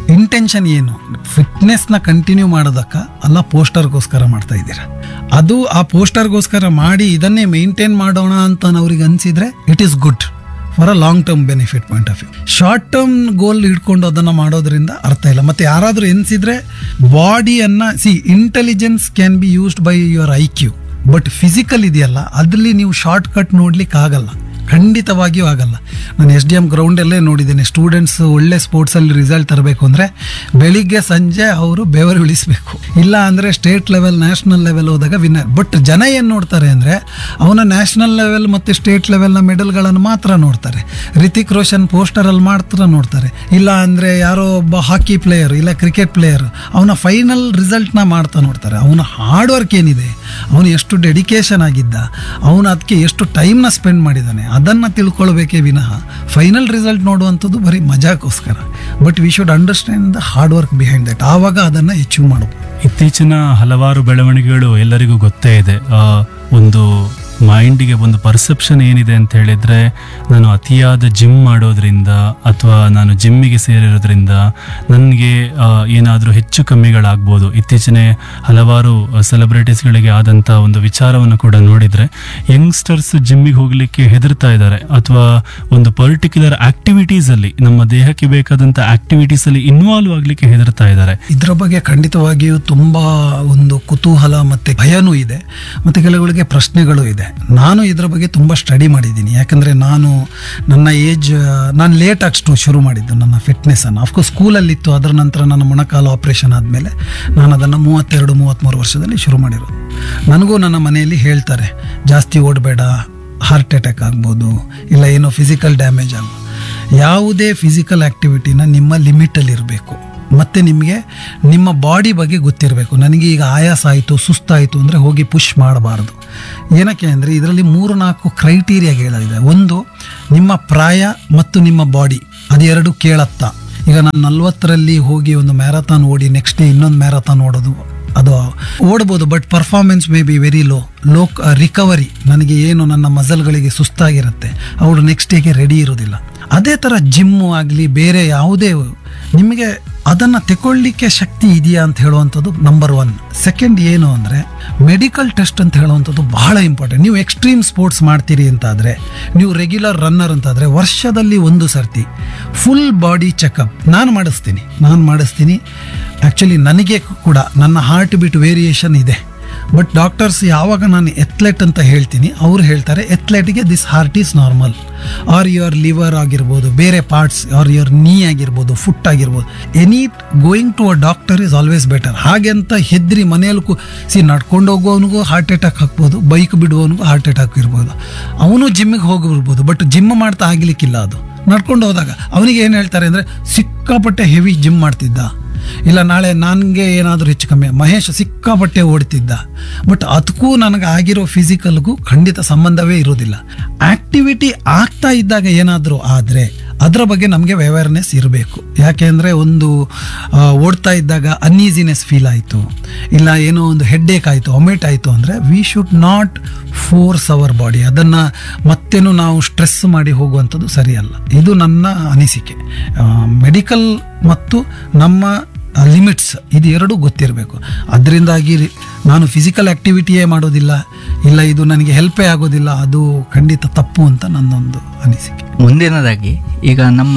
Speaker 4: ಇಂಟೆನ್ಷನ್ ಏನು ಫಿಟ್ನೆಸ್ನ ಕಂಟಿನ್ಯೂ ಮಾಡೋದಕ್ಕ ಅಲ್ಲ ಪೋಸ್ಟರ್ಗೋಸ್ಕರ ಮಾಡ್ತಾ ಇದ್ದೀರಾ ಅದು ಆ ಪೋಸ್ಟರ್ಗೋಸ್ಕರ ಮಾಡಿ ಇದನ್ನೇ ಮೇಂಟೈನ್ ಮಾಡೋಣ ಅಂತ ಅವ್ರಿಗೆ ಅನ್ಸಿದ್ರೆ it is good for a long term benefit point of view short term goal ಹಿಡ್ಕೊಂಡು ಅದನ್ನು ಮಾಡೋದ್ರಿಂದ ಅರ್ಥ ಇಲ್ಲ ಮತ್ತೆ ಯಾರಾದರೂ ಎನ್ಸಿದ್ರೆ ಬಾಡಿಯನ್ನ see intelligence can be used by your I Q but physical ಇದೆಯಲ್ಲ ಅದ್ರಲ್ಲಿ ನೀವು ಶಾರ್ಟ್ ಕಟ್ ನೋಡ್ಲಿಕ್ಕೆ ಆಗಲ್ಲ ಖಂಡಿತವಾಗಿಯೂ ಆಗಲ್ಲ ನಾನು ಎಸ್ ಡಿ ಎಮ್ ಗ್ರೌಂಡಲ್ಲೇ ನೋಡಿದ್ದೇನೆ ಸ್ಟೂಡೆಂಟ್ಸ್ ಒಳ್ಳೆ ಸ್ಪೋರ್ಟ್ಸಲ್ಲಿ ರಿಸಲ್ಟ್ ತರಬೇಕು ಅಂದರೆ ಬೆಳಿಗ್ಗೆ ಸಂಜೆ ಅವರು ಬೆವರು ಇಳಿಸ್ಬೇಕು ಇಲ್ಲ ಅಂದರೆ ಸ್ಟೇಟ್ ಲೆವೆಲ್ ನ್ಯಾಷನಲ್ ಲೆವೆಲ್ ಹೋದಾಗ ವಿನ್ನರ್ ಬಟ್ ಜನ ಏನು ನೋಡ್ತಾರೆ ಅಂದರೆ ಅವನ ನ್ಯಾಷನಲ್ ಲೆವೆಲ್ ಮತ್ತು ಸ್ಟೇಟ್ ಲೆವೆಲ್ನ ಮೆಡಲ್ಗಳನ್ನು ಮಾತ್ರ ನೋಡ್ತಾರೆ ರಿತಿಕ್ ರೋಷನ್ ಪೋಸ್ಟರಲ್ಲಿ ಮಾತ್ರ ನೋಡ್ತಾರೆ ಇಲ್ಲ ಅಂದರೆ ಯಾರೋ ಒಬ್ಬ ಹಾಕಿ ಪ್ಲೇಯರ್ ಇಲ್ಲ ಕ್ರಿಕೆಟ್ ಪ್ಲೇಯರ್ ಅವನ ಫೈನಲ್ ರಿಸಲ್ಟ್ನ ಮಾಡ್ತಾ ನೋಡ್ತಾರೆ ಅವನ ಹಾರ್ಡ್ ವರ್ಕ್ ಏನಿದೆ ಅವನು ಎಷ್ಟು ಡೆಡಿಕೇಶನ್ ಆಗಿದ್ದ ಅವನು ಅದಕ್ಕೆ ಎಷ್ಟು ಟೈಮ್ನ ಸ್ಪೆಂಡ್ ಮಾಡಿದ್ದಾನೆ ಅದನ್ನು ತಿಳ್ಕೊಳ್ಬೇಕೇ ವಿನಃ ಫೈನಲ್ ರಿಸಲ್ಟ್ ನೋಡುವಂಥದ್ದು ಬರೀ ಮಜಾಕ್ಕೋಸ್ಕರ but we should understand the hard work behind that ಆವಾಗ ಅದನ್ನು ಅಚೀವ್ ಮಾಡಬಹುದು
Speaker 3: ಇತ್ತೀಚಿನ ಹಲವಾರು ಬೆಳವಣಿಗೆಗಳು ಎಲ್ಲರಿಗೂ ಗೊತ್ತೇ ಇದೆ ಆ, ಒಂದು ಮೈಂಡಿಗೆ ಒಂದು ಪರ್ಸೆಪ್ಷನ್ ಏನಿದೆ ಅಂತ ಹೇಳಿದ್ರೆ ನಾನು ಅತಿಯಾದ ಜಿಮ್ ಮಾಡೋದ್ರಿಂದ ಅಥವಾ ನಾನು ಜಿಮ್ಮಿಗೆ ಸೇರಿರೋದ್ರಿಂದ ನನಗೆ ಏನಾದರೂ ಹೆಚ್ಚು ಕಮ್ಮಿಗಳಾಗ್ಬೋದು ಇತ್ತೀಚಿನ ಹಲವಾರು ಸೆಲೆಬ್ರಿಟೀಸ್ಗಳಿಗೆ ಆದಂಥ ಒಂದು ವಿಚಾರವನ್ನು ಕೂಡ ನೋಡಿದರೆ ಯಂಗ್ಸ್ಟರ್ಸ್ ಜಿಮ್ಮಿಗೆ ಹೋಗಲಿಕ್ಕೆ ಹೆದರ್ತಾ ಇದ್ದಾರೆ ಅಥವಾ ಒಂದು ಪರ್ಟಿಕ್ಯುಲರ್ ಆಕ್ಟಿವಿಟೀಸಲ್ಲಿ ನಮ್ಮ ದೇಹಕ್ಕೆ ಬೇಕಾದಂಥ ಆಕ್ಟಿವಿಟೀಸಲ್ಲಿ ಇನ್ವಾಲ್ವ್ ಆಗಲಿಕ್ಕೆ ಹೆದರ್ತಾ ಇದ್ದಾರೆ
Speaker 4: ಇದರ ಬಗ್ಗೆ ಖಂಡಿತವಾಗಿಯೂ ತುಂಬ ಒಂದು ಕುತೂಹಲ ಮತ್ತು ಭಯನೂ ಇದೆ ಮತ್ತು ಕೆಲವುಗಳಿಗೆ ಪ್ರಶ್ನೆಗಳು ಇದೆ ನಾನು ಇದರ ಬಗ್ಗೆ ತುಂಬ ಸ್ಟಡಿ ಮಾಡಿದ್ದೀನಿ ಯಾಕಂದರೆ ನಾನು ನನ್ನ ಏಜ್ ನಾನು ಲೇಟಾಗಿ ಸ್ಟು ಶುರು ಮಾಡಿದ್ದು ನನ್ನ ಫಿಟ್ನೆಸ್ಸನ್ನು ಅಫ್ಕೋರ್ಸ್ ಸ್ಕೂಲಲ್ಲಿತ್ತು ಅದರ ನಂತರ ನನ್ನ ಮೊಣಕಾಲು ಆಪ್ರೇಷನ್ ಆದಮೇಲೆ ನಾನು ಅದನ್ನು ಮೂವತ್ತೆರಡು ಮೂವತ್ತ್ಮೂರು ವರ್ಷದಲ್ಲಿ ಶುರು ಮಾಡಿರೋದು ನನಗೂ ನನ್ನ ಮನೆಯಲ್ಲಿ ಹೇಳ್ತಾರೆ ಜಾಸ್ತಿ ಓಡಬೇಡ ಹಾರ್ಟ್ ಅಟ್ಯಾಕ್ ಆಗ್ಬೋದು ಇಲ್ಲ ಏನೋ ಫಿಸಿಕಲ್ ಡ್ಯಾಮೇಜ್ ಆಗ್ಬೋದು ಯಾವುದೇ ಫಿಸಿಕಲ್ ಆ್ಯಕ್ಟಿವಿಟಿನ ನಿಮ್ಮ ಲಿಮಿಟಲ್ಲಿ ಇರಬೇಕು ಮತ್ತು ನಿಮಗೆ ನಿಮ್ಮ ಬಾಡಿ ಬಗ್ಗೆ ಗೊತ್ತಿರಬೇಕು ನನಗೆ ಈಗ ಆಯಾಸ ಆಯಿತು ಸುಸ್ತಾಯಿತು ಅಂದರೆ ಹೋಗಿ ಪುಷ್ ಮಾಡಬಾರ್ದು ಏನಕ್ಕೆ ಅಂದರೆ ಇದರಲ್ಲಿ ಮೂರು ನಾಲ್ಕು ಕ್ರೈಟೀರಿಯಾ ಹೇಳಿದೆ ಒಂದು ನಿಮ್ಮ ಪ್ರಾಯ ಮತ್ತು ನಿಮ್ಮ ಬಾಡಿ ಅದೆರಡು ಕೇಳತ್ತಾ ಈಗ ನಾನು ನಲ್ವತ್ತರಲ್ಲಿ ಹೋಗಿ ಒಂದು ಮ್ಯಾರಥಾನ್ ಓಡಿ ನೆಕ್ಸ್ಟ್ ಡೇ ಇನ್ನೊಂದು ಮ್ಯಾರಥಾನ್ ಓಡೋದು ಅದು ಓಡ್ಬೋದು but performance may be very low low recovery ನನಗೆ ಏನು ನನ್ನ ಮಸಲ್ಗಳಿಗೆ ಸುಸ್ತಾಗಿರುತ್ತೆ ಅವಳು ನೆಕ್ಸ್ಟ್ ಡೇಗೆ ರೆಡಿ ಇರೋದಿಲ್ಲ ಅದೇ ಥರ ಜಿಮ್ಮು ಆಗಲಿ ಬೇರೆ ಯಾವುದೇ ನಿಮಗೆ ಅದನ್ನು ತಗೊಳ್ಳಿಕ್ಕೆ ಶಕ್ತಿ ಇದೆಯಾ ಅಂತ ಹೇಳುವಂಥದ್ದು ನಂಬರ್ ಒನ್ ಸೆಕೆಂಡ್ ಏನು ಅಂದರೆ ಮೆಡಿಕಲ್ ಟೆಸ್ಟ್ ಅಂತ ಹೇಳುವಂಥದ್ದು ಬಹಳ ಇಂಪಾರ್ಟೆಂಟ್ ನೀವು ಎಕ್ಸ್ಟ್ರೀಮ್ ಸ್ಪೋರ್ಟ್ಸ್ ಮಾಡ್ತೀರಿ ಅಂತಾದರೆ ನೀವು ರೆಗ್ಯುಲರ್ ರನ್ನರ್ ಅಂತಾದರೆ ವರ್ಷದಲ್ಲಿ ಒಂದು ಸರ್ತಿ ಫುಲ್ ಬಾಡಿ ಚೆಕಪ್ ನಾನು ಮಾಡಿಸ್ತೀನಿ ನಾನು ಮಾಡಿಸ್ತೀನಿ ಆ್ಯಕ್ಚುಲಿ ನನಗೆ ಕೂಡ ನನ್ನ ಹಾರ್ಟ್ ಬೀಟ್ ವೇರಿಯೇಷನ್ ಇದೆ ಬಟ್ ಡಾಕ್ಟರ್ಸ್ ಯಾವಾಗ ನಾನು ಎತ್ಲೆಟ್ ಅಂತ ಹೇಳ್ತೀನಿ ಅವ್ರು ಹೇಳ್ತಾರೆ ಎತ್ಲೆಟ್ಗೆ this heart is normal or your liver ಆಗಿರ್ಬೋದು ಬೇರೆ ಪಾರ್ಟ್ಸ್ ಆರ್ ಯುವರ್ ನೀ ಆಗಿರ್ಬೋದು ಫುಟ್ ಆಗಿರ್ಬೋದು any going to a doctor is always better ಹಾಗೆ ಅಂತ ಹೆದ್ರಿ ಮನೆಯಲ್ಲಿ ಕು ಸಿ ನಡ್ಕೊಂಡು ಹೋಗೋವನಿಗೂ ಹಾರ್ಟ್ ಅಟ್ಯಾಕ್ ಹಾಕ್ಬೋದು ಬೈಕ್ ಬಿಡುವವನಿಗೂ ಹಾರ್ಟ್ ಅಟ್ಯಾಕ್ ಇರ್ಬೋದು ಅವನು ಜಿಮ್ಮಿಗೆ ಹೋಗಿರ್ಬೋದು ಬಟ್ ಜಿಮ್ ಮಾಡ್ತಾ ಆಗ್ಲಿಕ್ಕಿಲ್ಲ ಅದು ನಡ್ಕೊಂಡು ಹೋದಾಗ ಅವನಿಗೆ ಏನು ಹೇಳ್ತಾರೆ ಅಂದರೆ ಸಿಕ್ಕಾಪಟ್ಟೆ ಹೆವಿ ಜಿಮ್ ಮಾಡ್ತಿದ್ದ ಇಲ್ಲ ನಾಳೆ ನನಗೆ ಏನಾದರೂ ಹೆಚ್ಚು ಕಮ್ಮಿ ಮಹೇಶ್ ಸಿಕ್ಕಾಪಟ್ಟೆ ಓಡ್ತಿದ್ದ ಬಟ್ ಅದಕ್ಕೂ ನನಗೆ ಆಗಿರೋ ಫಿಸಿಕಲ್ಗೂ ಖಂಡಿತ ಸಂಬಂಧವೇ ಇರೋದಿಲ್ಲ ಆಕ್ಟಿವಿಟಿ ಆಗ್ತಾ ಇದ್ದಾಗ ಏನಾದರೂ ಆದರೆ ಅದರ ಬಗ್ಗೆ ನಮಗೆ ಅವೇರ್ನೆಸ್ ಇರಬೇಕು ಯಾಕೆಂದರೆ ಒಂದು ಆ, ಓಡ್ತಾ ಇದ್ದಾಗ ಅನ್ಈಸಿನೆಸ್ ಫೀಲ್ ಆಯಿತು ಇಲ್ಲ ಏನೋ ಒಂದು ಹೆಡ್ಡೇಕ್ ಆಯಿತು ಒಮೆಟ್ ಆಯಿತು ಅಂದರೆ we should not force our body ಅದನ್ನು ಮತ್ತೇನು ನಾವು ಸ್ಟ್ರೆಸ್ ಮಾಡಿ ಹೋಗುವಂಥದ್ದು ಸರಿಯಲ್ಲ ಇದು ನನ್ನ ಅನಿಸಿಕೆ ಮೆಡಿಕಲ್ ಮತ್ತು ನಮ್ಮ ಲಿಮಿಟ್ಸ್ ಇದು ಎರಡೂ ಗೊತ್ತಿರಬೇಕು ಅದರಿಂದಾಗಿ ನಾನು ಫಿಸಿಕಲ್ ಆ್ಯಕ್ಟಿವಿಟಿಯೇ ಮಾಡೋದಿಲ್ಲ ಇಲ್ಲ ಇದು ನನಗೆ ಹೆಲ್ಪೇ ಆಗೋದಿಲ್ಲ ಅದು ಖಂಡಿತ ತಪ್ಪು ಅಂತ ನನ್ನೊಂದು ಅನಿಸಿಕೆ
Speaker 5: ಮುಂದಿನದಾಗಿ ಈಗ ನಮ್ಮ